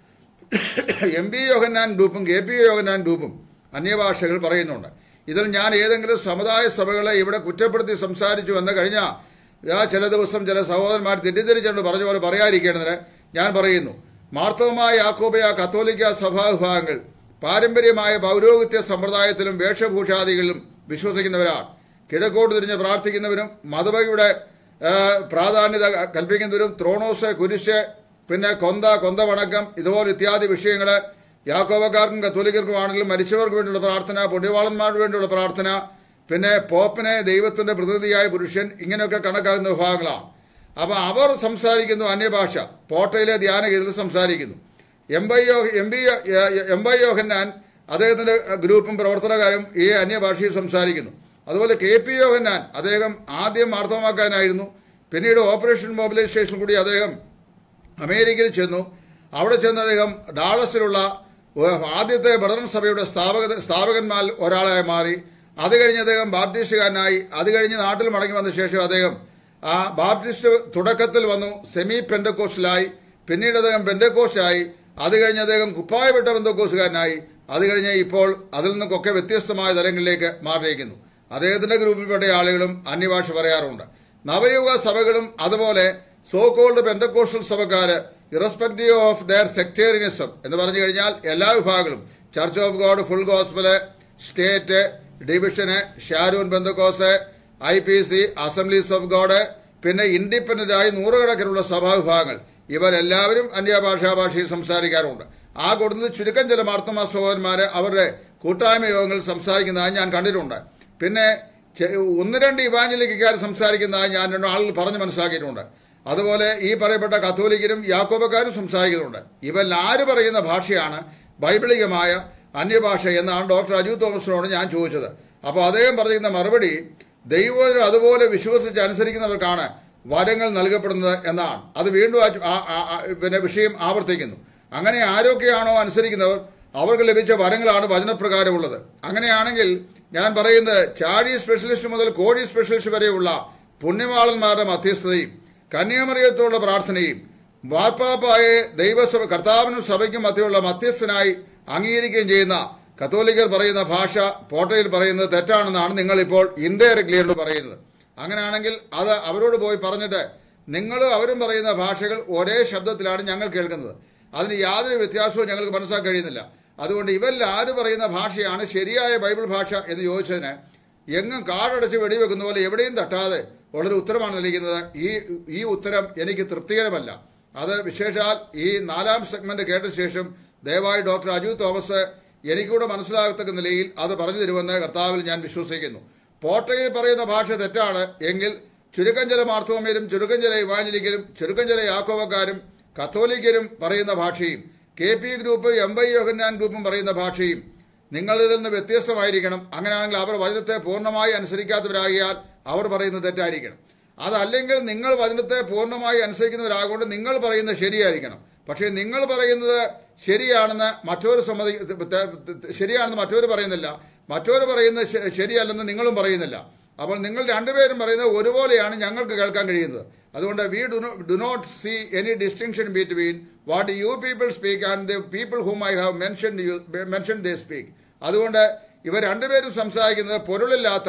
എം പി യോഹന്നാൻ ഗ്രൂപ്പും കെ പി യോഹന്നാൻ ഗ്രൂപ്പും അന്യഭാഷകൾ പറയുന്നുണ്ട് ഇതിൽ ഞാൻ ഏതെങ്കിലും സമുദായ സഭകളെ ഇവിടെ കുറ്റപ്പെടുത്തി സംസാരിച്ചു എന്ന് കഴിഞ്ഞ ആ ചില ദിവസം ചില സഹോദരന്മാർ തെറ്റിദ്ധരിച്ചുകൊണ്ട് പറഞ്ഞ പോലെ പറയാതിരിക്കേണ്ടതിന് ഞാൻ പറയുന്നു മാർത്തവമായ യാക്കോബയ കത്തോലിക്ക സഭാവിഭാഗങ്ങൾ പാരമ്പര്യമായ പൗരോഹിത്യ സമ്പ്രദായത്തിലും വേഷഭൂഷാദികളിലും വിശ്വസിക്കുന്നവരാണ് കിഴക്കോട്ട് തിരിഞ്ഞ് പ്രാർത്ഥിക്കുന്നവരും മതവയുടെ ആ, പ്രാധാന്യത കൽപ്പിക്കുന്നവരും ത്രോണോസ് കുരിശ് പിന്നെ കൊന്ത കൊന്ത വണക്കം ഇതുപോലെ ഇത്യാദി വിഷയങ്ങൾ യാക്കോബക്കാർക്കും കത്തോലിക്കർക്കും ആണെങ്കിലും മരിച്ചവർക്ക് വേണ്ടിയുള്ള പ്രാർത്ഥന പുണ്യവാളന്മാർക്ക് വേണ്ടിയുള്ള പ്രാർത്ഥന പിന്നെ പോപ്പിനെ ദൈവത്തിന്റെ പ്രതിനിധിയായ പുരുഷൻ ഇങ്ങനെയൊക്കെ കണക്കാക്കുന്ന വിഭാഗങ്ങളാണ് അപ്പൊ അവർ സംസാരിക്കുന്നു അന്യഭാഷ പോട്ടയിലെ ധ്യാന കേന്ദ്രത്തിൽ സംസാരിക്കുന്നു എംബൈ യോ എം ബി എംബൈ യോഹന്നാൻ അദ്ദേഹത്തിന്റെ ഗ്രൂപ്പും പ്രവർത്തനക്കാരും ഈ അന്യഭാഷയിൽ സംസാരിക്കുന്നു അതുപോലെ കെ പി യോഹന്നാൻ അദ്ദേഹം ആദ്യം മാർത്തമാക്കാനായിരുന്നു പിന്നീട് ഓപ്പറേഷൻ മൊബിലൈസേഷൻ കൂടി അദ്ദേഹം അമേരിക്കയിൽ ചെന്നു അവിടെ ചെന്ന് അദ്ദേഹം ഡാളസിലുള്ള ഏഹ്, ആദ്യത്തെ ബദറൻ സഭയുടെ സ്ഥാപക സ്ഥാപകന്മാരിൽ ഒരാളായി മാറി അത് കഴിഞ്ഞ് അദ്ദേഹം ബാപ്റ്റിസ്റ്റുകാരനായി അത് കഴിഞ്ഞ് നാട്ടിൽ മടങ്ങി വന്ന ശേഷം അദ്ദേഹം ആ ബാപ്റ്റിസ്റ്റ് തുടക്കത്തിൽ വന്നു സെമി പെൻഡക്കോസ്റ്റിലായി പിന്നീട് അദ്ദേഹം പെൻഡക്കോസ്റ്റായി അത് കഴിഞ്ഞ് അദ്ദേഹം കുപ്പായപ്പെട്ട പെന്തക്കോസുകാരനായി അത് കഴിഞ്ഞ് ഇപ്പോൾ അതിൽ നിന്നൊക്കെ വ്യത്യസ്തമായ തലങ്ങളിലേക്ക് മാറിയിരിക്കുന്നു അദ്ദേഹത്തിന്റെ ഗ്രൂപ്പിൽപ്പെട്ട ആളുകളും അന്യഭാഷ പറയാറുണ്ട് നവയുഗ സഭകളും അതുപോലെ സോ കോൾഡ് പെന്തക്കോസ്റ്റൽ സഭക്കാര് ഇറസ്പെക്റ്റീവ് ഓഫ് ദയർ സെക്ടേറിയനിസം എന്ന് പറഞ്ഞു കഴിഞ്ഞാൽ എല്ലാ വിഭാഗങ്ങളും church of God full gospel state division Sharon Pentecost I P C assemblies of God പിന്നെ ഇൻഡിപെൻഡന്റ് ആയി നൂറുകണക്കിനുള്ള സഭാവിഭാഗങ്ങൾ ഇവരെല്ലാവരും അന്യഭാഷാ ഭാഷയിൽ സംസാരിക്കാറുണ്ട് ആ കൂടുതൽ ചുരുക്കം ചില മാർത്തമ സഹോദരന്മാര് അവരുടെ കൂട്ടായ്മ യോഗങ്ങളിൽ സംസാരിക്കുന്നതായി ഞാൻ കണ്ടിട്ടുണ്ട് പിന്നെ ചെ- ഒന്ന് രണ്ട് ഇവാഞ്ചലിക്കാർ സംസാരിക്കുന്നതായി ഞാൻ രണ്ട് ആളുകൾ പറഞ്ഞ് മനസ്സിലാക്കിയിട്ടുണ്ട് അതുപോലെ ഈ പറയപ്പെട്ട കത്തോലിക്കരും യാക്കോബക്കാരും സംസാരിക്കുന്നുണ്ട് ഇവരിൽ ആര് പറയുന്ന ഭാഷയാണ് ബൈബിളികമായ അന്യഭാഷ എന്നാണ് ഡോക്ടർ അജു തോമസിനോട് ഞാൻ ചോദിച്ചത് അപ്പോൾ അദ്ദേഹം പറഞ്ഞിരുന്ന മറുപടി ദൈവം അതുപോലെ വിശ്വസിച്ച് അനുസരിക്കുന്നവർക്കാണ് വരങ്ങൾ നൽകപ്പെടുന്നത് എന്നാണ് അത് വീണ്ടും ആ- ആ- ആ- ആ- പിന്നെ വിഷയം ആവർത്തിക്കുന്നു അങ്ങനെ ആരൊക്കെയാണോ അനുസരിക്കുന്നവർ അവർക്ക് ലഭിച്ച വരങ്ങളാണ് വചനപ്രകാരമുള്ളത് അങ്ങനെയാണെങ്കിൽ ഞാൻ പറയുന്നത് ചാഴി സ്പെഷ്യലിസ്റ്റ് മുതൽ കോഴി സ്പെഷ്യലിസ്റ്റ് വരെയുള്ള പുണ്യവാളന്മാരുടെ മധ്യസ്ഥതയും കന്യാമറിയത്തോടുള്ള പ്രാർത്ഥനയും വാർപ്പാപ്പായെ ദൈവസഭ കർത്താവിനും സഭയ്ക്കും മധ്യമുള്ള മധ്യസ്ഥനായി അംഗീകരിക്കുകയും ചെയ്യുന്ന കത്തോലിക്കർ പറയുന്ന ഭാഷ പോട്ടയിൽ പറയുന്നത് തെറ്റാണെന്നാണ് നിങ്ങൾ ഇപ്പോൾ ഇൻഡയറക്ട്ലി എന്ന് പറയുന്നത് അങ്ങനെയാണെങ്കിൽ അത് അവരോട് പോയി പറഞ്ഞിട്ട് നിങ്ങളും അവരും പറയുന്ന ഭാഷകൾ ഒരേ ശബ്ദത്തിലാണ് ഞങ്ങൾ കേൾക്കുന്നത് അതിന് യാതൊരു വ്യത്യാസവും ഞങ്ങൾക്ക് മനസ്സിലാക്കാൻ കഴിയുന്നില്ല അതുകൊണ്ട് ഇവരിൽ ആര് പറയുന്ന ഭാഷയാണ് ശരിയായ ബൈബിൾ ഭാഷ എന്ന് ചോദിച്ചതിന് എങ്ങും കാടടച്ച് വെടിവെക്കുന്ന പോലെ എവിടെയും തട്ടാതെ ഉള്ളൊരു ഉത്തരമാണ് നൽകുന്നത് ഈ ഈ ഉത്തരം എനിക്ക് തൃപ്തികരമല്ല അത് വിശേഷാൽ ഈ നാലാം സെഗ്മെന്റ് കേട്ട ശേഷം ദയവായി ഡോക്ടർ അജു തോമസ് എനിക്കൂടെ മനസ്സിലാകത്തക്ക നിലയിൽ അത് പറഞ്ഞു തരുമെന്ന് കർത്താവിൽ ഞാൻ വിശ്വസിക്കുന്നു പോട്ടയിൽ പറയുന്ന ഭാഷ തെറ്റാണ് എങ്കിൽ ചുരുക്കം ചില മാർത്തോമേരും ചുരുക്കം ചില ഇവാഞ്ചലിക്കരും ചുരുക്കം ചില യാക്കോവക്കാരും കത്തോലിക്കരും പറയുന്ന ഭാഷയും K P group M Y Yohannan ഗ്രൂപ്പും പറയുന്ന ഭാഷയും നിങ്ങളിൽ നിന്ന് വ്യത്യസ്തമായിരിക്കണം അങ്ങനെയാണെങ്കിൽ അവർ വചനത്തെ പൂർണ്ണമായി അനുസരിക്കാത്തവരാകിയാൽ അവർ പറയുന്നത് തെറ്റായിരിക്കണം അതല്ലെങ്കിൽ നിങ്ങൾ വചനത്തെ പൂർണ്ണമായി അനുസരിക്കുന്നവരാകൊണ്ട് നിങ്ങൾ പറയുന്നത് ശരിയായിരിക്കണം പക്ഷേ നിങ്ങൾ പറയുന്നത് ശരിയാണെന്ന് മറ്റൊരു സമ്മതി ശരിയാണെന്ന് മറ്റൊരു പറയുന്നില്ല മറ്റൊരു പറയുന്നത് ശ- ശരിയല്ലെന്ന് നിങ്ങളും പറയുന്നില്ല അപ്പോൾ നിങ്ങൾ രണ്ടുപേരും പറയുന്നത് ഒരുപോലെയാണ് ഞങ്ങൾക്ക് കേൾക്കാൻ കഴിയുന്നത് അതുകൊണ്ട് we do not see any distinction between what you people speak and the people whom I have mention mention they speak അതുകൊണ്ട് ഇവർ രണ്ടുപേരും സംസാരിക്കുന്നത് പൊരുളില്ലാത്ത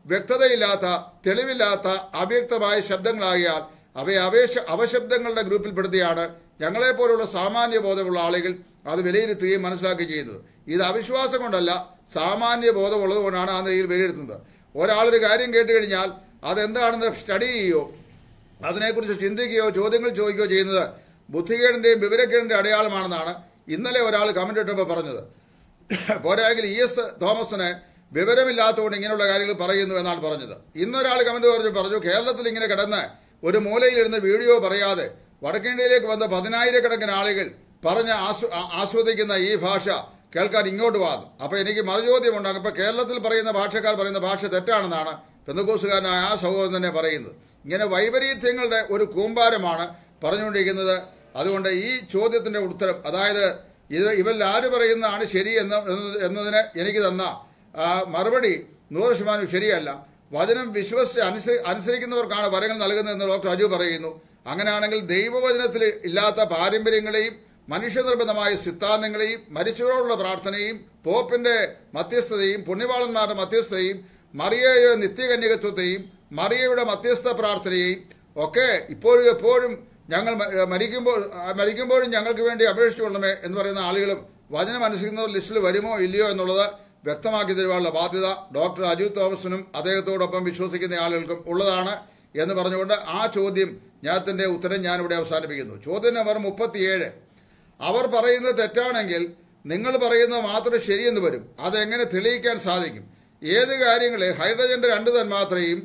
വ്യക്തതയില്ലാത്ത തെളിവില്ലാത്ത അവ്യക്തമായ ശബ്ദങ്ങളാകിയാൽ അവയെ അപേക്ഷ അവശബ്ദങ്ങളുടെ ഗ്രൂപ്പിൽപ്പെടുത്തിയാണ് ഞങ്ങളെപ്പോലുള്ള സാമാന്യ ബോധമുള്ള ആളുകൾ അത് വിലയിരുത്തുകയും മനസ്സിലാക്കുകയും ചെയ്യുന്നത് ഇത് അവിശ്വാസം കൊണ്ടല്ല സാമാന്യ ബോധമുള്ളത് കൊണ്ടാണ് ആ നിലയിൽ വിലയിരുത്തുന്നത് ഒരാളൊരു കാര്യം കേട്ട് കഴിഞ്ഞാൽ അതെന്താണെന്ന് സ്റ്റഡി ചെയ്യുകയോ അതിനെക്കുറിച്ച് ചിന്തിക്കുകയോ ചോദ്യങ്ങൾ ചോദിക്കുകയോ ചെയ്യുന്നത് ബുദ്ധികേടിന്റെയും വിവരക്കേടിന്റെ അടയാളമാണെന്നാണ് ഇന്നലെ ഒരാൾ കമന്റ് ഇട്ടപ്പോൾ പറഞ്ഞത് പോരായെങ്കിൽ ഇ എസ് തോമസിന് വിവരമില്ലാത്തതുകൊണ്ട് ഇങ്ങനെയുള്ള കാര്യങ്ങൾ പറയുന്നു എന്നാണ് പറഞ്ഞത് ഇന്നൊരാൾ കമന്റ് പറഞ്ഞു പറഞ്ഞു കേരളത്തിൽ ഇങ്ങനെ കിടന്ന് ഒരു മൂലയിലിരുന്ന് വീഡിയോ പറയാതെ വടക്കേന്ത്യയിലേക്ക് വന്ന പതിനായിരക്കണക്കിന് ആളുകൾ പറഞ്ഞ് ആസ്വ- ആ- ആസ്വദിക്കുന്ന ഈ ഭാഷ കേൾക്കാൻ ഇങ്ങോട്ട് വാദം അപ്പൊ എനിക്ക് മറുചോദ്യം ഉണ്ടാകും ഇപ്പൊ കേരളത്തിൽ പറയുന്ന ഭാഷക്കാർ പറയുന്ന ഭാഷ തെറ്റാണെന്നാണ് പെന്തക്കോസുകാരനായ ആ സഹോദരൻ തന്നെ പറയുന്നത് ഇങ്ങനെ വൈപരീത്യങ്ങളുടെ ഒരു കൂമ്പാരമാണ് പറഞ്ഞുകൊണ്ടിരിക്കുന്നത് അതുകൊണ്ട് ഈ ചോദ്യത്തിന്റെ ഉത്തരം അതായത് ഇത് ഇവരിൽ ആര് പറയുന്നതാണ് ശരി എന്ന് എന്ന് എന്നതിന് എനിക്ക് തന്ന ആ, മറുപടി നൂറ് ശതമാനം ശരിയല്ല വചനം വിശ്വസിച്ച് അനുസരി അനുസരിക്കുന്നവർക്കാണ് വരങ്ങൾ നൽകുന്നതെന്ന് ഡോക്ടർ അജു പറയുന്നു അങ്ങനെയാണെങ്കിൽ ദൈവവചനത്തിൽ ഇല്ലാത്ത പാരമ്പര്യങ്ങളെയും മനുഷ്യനിർബന്ധമായ സിദ്ധാന്തങ്ങളെയും മരിച്ചവരോടുള്ള പ്രാർത്ഥനയും പോപ്പിന്റെ മധ്യസ്ഥതയും പുണ്യവാളന്മാരുടെ മധ്യസ്ഥതയും മറിയയുടെ നിത്യകന്യകത്വത്തെയും മറിയയുടെ മധ്യസ്ഥ പ്രാർത്ഥനയെയും ഒക്കെ ഇപ്പോഴും എപ്പോഴും ഞങ്ങൾ മ- മരിക്കുമ്പോൾ ആ, മരിക്കുമ്പോഴും ഞങ്ങൾക്ക് വേണ്ടി അപേക്ഷിച്ചുകൊള്ളണമേ എന്ന് പറയുന്ന ആളുകളും വചനം അനുസരിക്കുന്നവർ ലിസ്റ്റിൽ വരുമോ ഇല്ലയോ എന്നുള്ളത് വ്യക്തമാക്കി തരുവാനുള്ള ബാധ്യത ഡോക്ടർ അജു തോമസിനും അദ്ദേഹത്തോടൊപ്പം വിശ്വസിക്കുന്ന ആളുകൾക്കും ഉള്ളതാണ് എന്ന് പറഞ്ഞുകൊണ്ട് ആ ചോദ്യം ഞാത്തിന്റെ ഉത്തരം ഞാനിവിടെ അവസാനിപ്പിക്കുന്നു ചോദ്യം നമ്പർ മുപ്പത്തിയേഴ് അവർ പറയുന്നത് തെറ്റാണെങ്കിൽ നിങ്ങൾ പറയുന്നത് മാത്രം ശരിയെന്ന് വരും അതെങ്ങനെ തെളിയിക്കാൻ സാധിക്കും ഏത് കാര്യങ്ങളെ ഹൈഡ്രജന്റെ രണ്ട് തന്മാത്രയും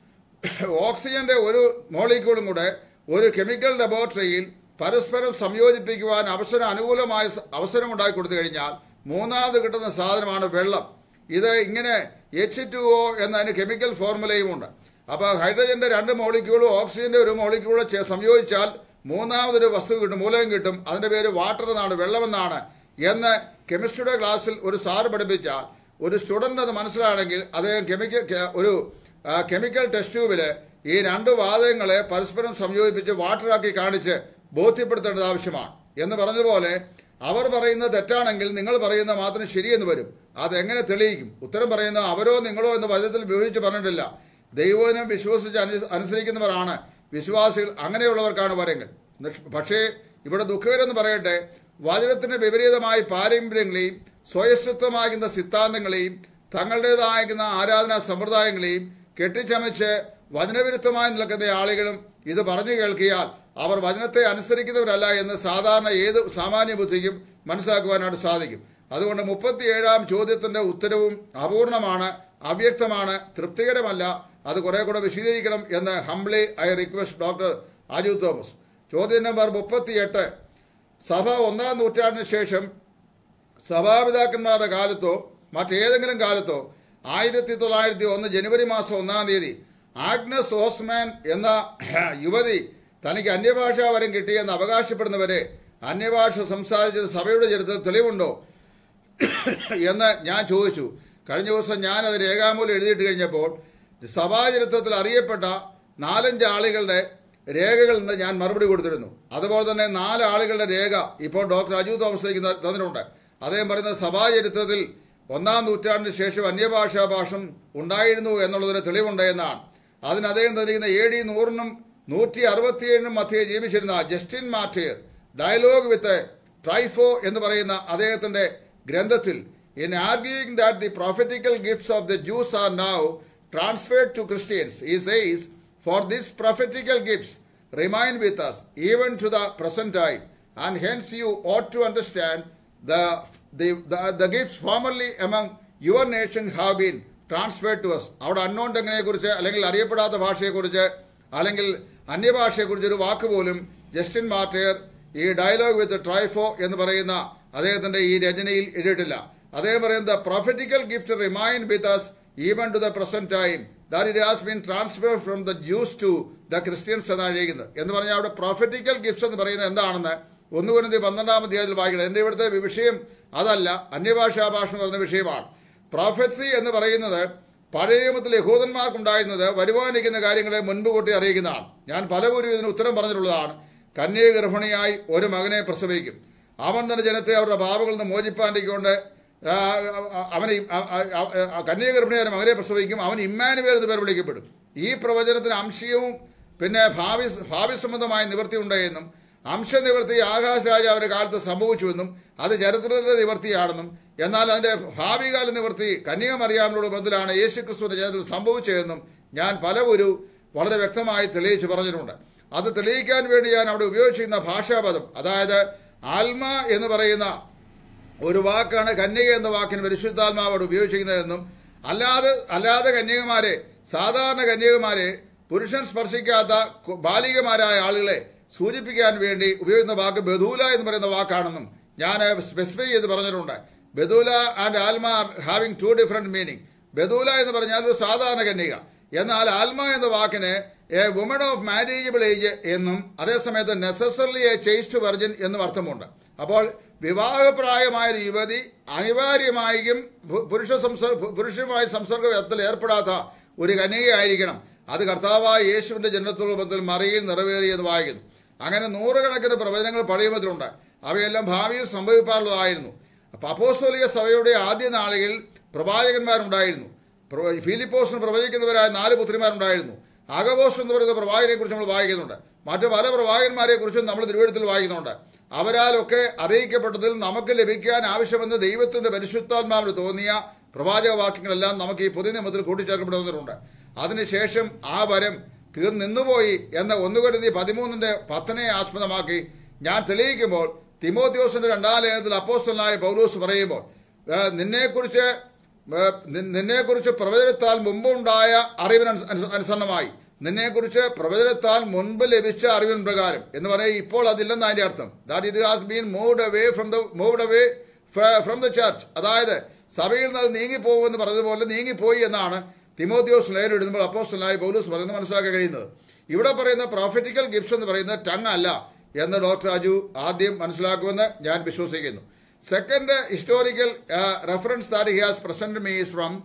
ഓക്സിജന്റെ ഒരു മോളിക്യൂളും കൂടെ ഒരു കെമിക്കൽ ലബോറട്ടറിയിൽ പരസ്പരം സംയോജിപ്പിക്കുവാൻ അവസരം അനുകൂലമായ സ- അവസരം ഉണ്ടാക്കി കൊടുത്തു കഴിഞ്ഞാൽ മൂന്നാമത് കിട്ടുന്ന സാധനമാണ് വെള്ളം ഇത് ഇങ്ങനെ എച്ച് ടു ഒ എന്നതിന് കെമിക്കൽ ഫോർമുലയും ഉണ്ട് അപ്പോൾ ഹൈഡ്രജന്റെ രണ്ട് മോളിക്യൂളും ഓക്സിജന്റെ ഒരു മോളിക്യൂളും ചേ- സംയോജിച്ചാൽ മൂന്നാമതൊരു വസ്തു കിട്ടും മൂലകം കിട്ടും അതിന്റെ പേര് വാട്ടർ എന്നാണ് വെള്ളമെന്നാണ് എന്ന് കെമിസ്ട്രിയുടെ ക്ലാസ്സിൽ ഒരു സാറ് പഠിപ്പിച്ചാൽ ഒരു സ്റ്റുഡന്റ് അത് മനസ്സിലാണെങ്കിൽ അദ്ദേഹം കെമിക്കൽ കെ- ഒരു ആ, കെമിക്കൽ ടെസ്റ്റ് ട്യൂബില് ഈ രണ്ട് വാതകങ്ങളെ പരസ്പരം സംയോജിപ്പിച്ച് വാട്ടറാക്കി കാണിച്ച് ബോധ്യപ്പെടുത്തേണ്ടത് ആവശ്യമാണ് എന്ന് പറഞ്ഞതുപോലെ അവർ പറയുന്നത് തെറ്റാണെങ്കിൽ നിങ്ങൾ പറയുന്ന മാത്രം ശരിയെന്ന് വരും അതെങ്ങനെ തെളിയിക്കും ഉത്തരം പറയുന്ന അവരോ നിങ്ങളോ എന്ന് വചനത്തിൽ വിവരിച്ച് പറഞ്ഞിട്ടില്ല ദൈവനം വിശ്വസിച്ച് അനു- അനുസരിക്കുന്നവരാണ് വിശ്വാസികൾ അങ്ങനെയുള്ളവർക്കാണ് വരങ്ങൾ നിഷ്- പക്ഷേ ഇവിടെ ദുഃഖകരെന്ന് പറയട്ടെ വചനത്തിന് വിപരീതമായ പാരമ്പര്യങ്ങളെയും സ്വയസ്വത്വമാകുന്ന സിദ്ധാന്തങ്ങളെയും തങ്ങളുടേതായിരിക്കുന്ന ആരാധനാ സമ്പ്രദായങ്ങളെയും കെട്ടിച്ചമച്ച് വചനവിരുദ്ധമായി നിൽക്കുന്ന ആളുകളും ഇത് പറഞ്ഞു കേൾക്കിയാൽ അവർ വചനത്തെ അനുസരിക്കുന്നവരല്ല എന്ന് സാധാരണ ഏത് സാമാന്യ ബുദ്ധിക്കും മനസ്സിലാക്കുവാനായിട്ട് സാധിക്കും അതുകൊണ്ട് മുപ്പത്തിയേഴാം ചോദ്യത്തിന്റെ ഉത്തരവും അപൂർണമാണ് അവ്യക്തമാണ് തൃപ്തികരമല്ല അത് കുറെ കൂടെ വിശദീകരിക്കണം എന്ന് humbly I request doctor Aju Thomas ചോദ്യം നമ്പർ മുപ്പത്തിയെട്ട് സഭ ഒന്നാം നൂറ്റാണ്ടിന് ശേഷം സഭാപിതാക്കന്മാരുടെ കാലത്തോ മറ്റേതെങ്കിലും കാലത്തോ ആയിരത്തി തൊള്ളായിരത്തി ഒന്ന് ജനുവരി മാസം ഒന്നാം തീയതി ആഗ്നസ് ഓസ്മാൻ എന്ന യുവതി തനിക്ക് അന്യഭാഷാ വരം കിട്ടിയെന്ന് അവകാശപ്പെടുന്നവരെ അന്യഭാഷ സംസാരിച്ചത് സഭയുടെ ചരിത്രത്തിൽ തെളിവുണ്ടോ എന്ന് ഞാൻ ചോദിച്ചു കഴിഞ്ഞ ദിവസം ഞാൻ അത് രേഖാമൂലം എഴുതിയിട്ട് കഴിഞ്ഞപ്പോൾ സഭാചരിത്രത്തിൽ അറിയപ്പെട്ട നാലഞ്ച് ആളുകളുടെ രേഖകളിൽ നിന്ന് ഞാൻ മറുപടി കൊടുത്തിരുന്നു അതുപോലെ തന്നെ നാല് ആളുകളുടെ രേഖ ഇപ്പോൾ ഡോക്ടർ അജു തോമസിലേക്ക് ത- തന്നിട്ടുണ്ട് അദ്ദേഹം പറയുന്നത് സഭാചരിത്രത്തിൽ ഒന്നാം നൂറ്റാണ്ടിന് ശേഷം അന്യഭാഷാ ഭാഷം ഉണ്ടായിരുന്നു എന്നുള്ളതിന് തെളിവുണ്ട് എന്നാണ് അതിന് അദ്ദേഹം തന്നിരിക്കുന്ന എ ഡി നൂറിനും നൂറ്റി അറുപത്തിയേഴിനും മധ്യേ ജീവിച്ചിരുന്ന ജസ്റ്റിൻ മാറ്റേർ ഡയലോഗ് വിത്ത് ട്രൈഫോ എന്ന് പറയുന്ന അദ്ദേഹത്തിന്റെ ഗ്രന്ഥത്തിൽ in arguing that the prophetical gifts of the Jews are now transferred to Christians he says for this prophetical gifts remain with us even to the present time and hence you ought to understand the the the, the gifts formerly among your nation have been transferred to us അവിടെ അൺനോൺ ടെങ്ങിനെക്കുറിച്ച് അല്ലെങ്കിൽ അറിയപ്പെടാത്ത ഭാഷയെക്കുറിച്ച് അല്ലെങ്കിൽ അന്യഭാഷയെക്കുറിച്ച് ഒരു വാക്ക് പോലും ജസ്റ്റിൻ മാർട്ടിയർ ഈ ഡയലോഗ് വിത്ത് ട്രൈഫോ എന്ന് പറയുന്ന അദ്ദേഹത്തിന്റെ ഈ രചനയിൽ എഴുതിയിട്ടില്ല അദ്ദേഹം പറയുന്നത് prophetical gift remain with us even to the present time that it has been transfer from the Jews to the Christians എന്നാണ് എഴുതിയത് എന്ന് പറഞ്ഞാൽ അവിടെ പ്രൊഫറ്റിക്കൽ ഗിഫ്റ്റ്സ് എന്ന് പറയുന്നത് എന്താണെന്ന് ഒന്ന് കുരുന്തി പന്ത്രണ്ടാം അധ്യായത്തിൽ വായിക്കണം എന്റെ ഇവിടുത്തെ വിഷയം അതല്ല അന്യഭാഷാ ഭാഷ എന്ന് പറയുന്ന വിഷയമാണ് പ്രോഫറ്റ്സി എന്ന് പറയുന്നത് പഴയ നിയമത്തിൽ യഹൂദന്മാർക്കുണ്ടായിരുന്നത് വരുവാനിരിക്കുന്ന കാര്യങ്ങളെ മുൻപ് കൂട്ടി അറിയിക്കുന്നതാണ് ഞാൻ പലപോലും ഇതിന് ഉത്തരം പറഞ്ഞിട്ടുള്ളതാണ് കന്യ ഗർഭിണിയായി ഒരു മകനെ പ്രസവിക്കും അവൻ തന്നെ ജനത്തെ അവരുടെ പാപങ്ങളിൽ നിന്ന് മോചിപ്പാണ്ടിക്കൊണ്ട് ആ, അവനെ കന്യാഗർഭിണിയായ മകനെ പ്രസവിക്കും അവൻ ഇമ്മാനുവേൽ എന്ന് പേർ വിളിക്കപ്പെടും ഈ പ്രവചനത്തിന് അംശീയവും പിന്നെ ഭാവി ഭാവി സംബന്ധമായ നിവൃത്തി ഉണ്ടായെന്നും അംശനിവൃത്തി ആകാശ രാജാവിന്റെ കാലത്ത് സംഭവിച്ചുവെന്നും അത് ചരിത്രത്തിലെ നിവൃത്തിയാണെന്നും എന്നാൽ അതിന്റെ ഭാവികാല നിവൃത്തി കന്യാമറിയാമിനോട് ബന്ധത്തിലാണ് യേശുക്രിസ്തുവിന്റെ ജനത്തിൽ സംഭവിച്ചതെന്നും ഞാൻ പല ഒരു വളരെ വ്യക്തമായി തെളിയിച്ചു പറഞ്ഞിട്ടുണ്ട് അത് തെളിയിക്കാൻ വേണ്ടി ഞാൻ അവിടെ ഉപയോഗിച്ചിരുന്ന ഭാഷാപദം അതായത് ആത്മ എന്ന് പറയുന്ന ഒരു വാക്കാണ് കന്യക എന്ന വാക്കിന് പരിശുദ്ധാത്മാവോട് ഉപയോഗിച്ചിരിക്കുന്നതെന്നും അല്ലാതെ അല്ലാതെ കന്യകമാരെ സാധാരണ കന്യകമാരെ പുരുഷൻ സ്പർശിക്കാത്ത കു- ബാലികമാരായ ആളുകളെ സൂചിപ്പിക്കാൻ വേണ്ടി ഉപയോഗിക്കുന്ന വാക്ക് ബദൂല എന്ന് പറയുന്ന വാക്കാണെന്നും ഞാൻ സ്പെസിഫൈ ചെയ്ത് പറഞ്ഞിട്ടുണ്ട് ബദൂല ആൻഡ് ആൽമ ഹാവിംഗ് ടു ഡിഫറെന്റ് മീനിങ് ബദൂല എന്ന് പറഞ്ഞാൽ ഒരു സാധാരണ കന്യക എന്നാൽ ആൽമ എന്ന വാക്കിന് a woman of marriageable age എന്നും അതേസമയത്ത് നെസസറിലി എ ചേസ്റ്റ് വെർജിൻ എന്നും അർത്ഥമുണ്ട് അപ്പോൾ വിവാഹപ്രായമായ ഒരു യുവതി അനിവാര്യമായും പു- പുരുഷ സംസർഗ പുരുഷനുമായ സംസർഗത്തിൽ ഏർപ്പെടാത്ത ഒരു കന്യകയായിരിക്കണം അത് കർത്താവായ യേശുവിന്റെ ജന്മത്തോട് ബന്ധത്തിൽ മറിയിൽ നിറവേറിയെന്ന് വായിക്കുന്നു അങ്ങനെ നൂറുകണക്കിന് പ്രവചനങ്ങൾ പഴയമത്തിലുണ്ട് അവയെല്ലാം ഭാവിയിൽ സംഭവിക്കാറുള്ളതായിരുന്നു അപ്പൊ അപ്പോസ്തോലിക സഭയുടെ ആദ്യ നാളുകളിൽ പ്രവാചകന്മാരുണ്ടായിരുന്നു പ്രവ- ഫിലിപ്പോസിന് പ്രവചിക്കുന്നവരായ നാല് പുത്രിമാരുണ്ടായിരുന്നു അഗബോസ് എന്ന് പറയുന്ന പ്രവാചകനെ കുറിച്ച് നമ്മൾ വായിക്കുന്നുണ്ട് മറ്റു പല പ്രവാചകന്മാരെ കുറിച്ചും നമ്മൾ തിരുവഴുത്തിൽ വായിക്കുന്നുണ്ട് അവരാലൊക്കെ അറിയിക്കപ്പെട്ടതിൽ നമുക്ക് ലഭിക്കാൻ ആവശ്യമെന്ന് ദൈവത്തിന്റെ പരിശുദ്ധാത്മാവിന് തോന്നിയ പ്രവാചക വാക്യങ്ങളെല്ലാം നമുക്ക് ഈ പുതിയ നിയമത്തിൽ കൂട്ടിച്ചേർക്കപ്പെടുന്നവരുണ്ട് അതിനുശേഷം ആ വരം തീർന്നു നിന്നുപോയി എന്ന ഒന്നുകരുതി പതിമൂന്നിന്റെ പത്തിനെ ആസ്പദമാക്കി ഞാൻ തെളിയിക്കുമ്പോൾ തിമോത്യോസിന്റെ രണ്ടാം ലേഖനത്തിൽ അപ്പോസ്റ്റലായ പൗലൂസ് പറയുമ്പോൾ ഏ, നിന്നെക്കുറിച്ച് ഏ, നി- നിന്നെക്കുറിച്ച് പ്രവചനത്താൽ മുമ്പുണ്ടായ അറിവിന് അനുസ- അനുസ- അനുസരണമായി നിന്നെക്കുറിച്ച് പ്രവചനത്താൽ മുൻപ് ലഭിച്ച അറിവിൻ പ്രകാരം എന്ന് പറയുക ഇപ്പോൾ അതില്ലെന്ന് അതിന്റെ അർത്ഥം that it has been moved away from the moved away from the church അതായത് സഭയിൽ നിന്ന് അത് നീങ്ങിപ്പോകുമെന്ന് പറഞ്ഞതുപോലെ നീങ്ങിപ്പോയി എന്നാണ് തിമോത്തിയോസ് ലേഖനം എഴുതുമ്പോൾ അപ്പോസ്റ്റലായി പൗലൂസ് പറയുന്നത് മനസ്സിലാക്കാൻ കഴിയുന്നത് ഇവിടെ പറയുന്ന പ്രോഫറ്റിക്കൽ ഗിഫ്റ്റ്സ് എന്ന് പറയുന്നത് ടങ് അല്ല എന്ന് ഡോക്ടർ രാജു ആദ്യം മനസ്സിലാക്കുമെന്ന് ഞാൻ വിശ്വസിക്കുന്നു second historical reference that he has present me is from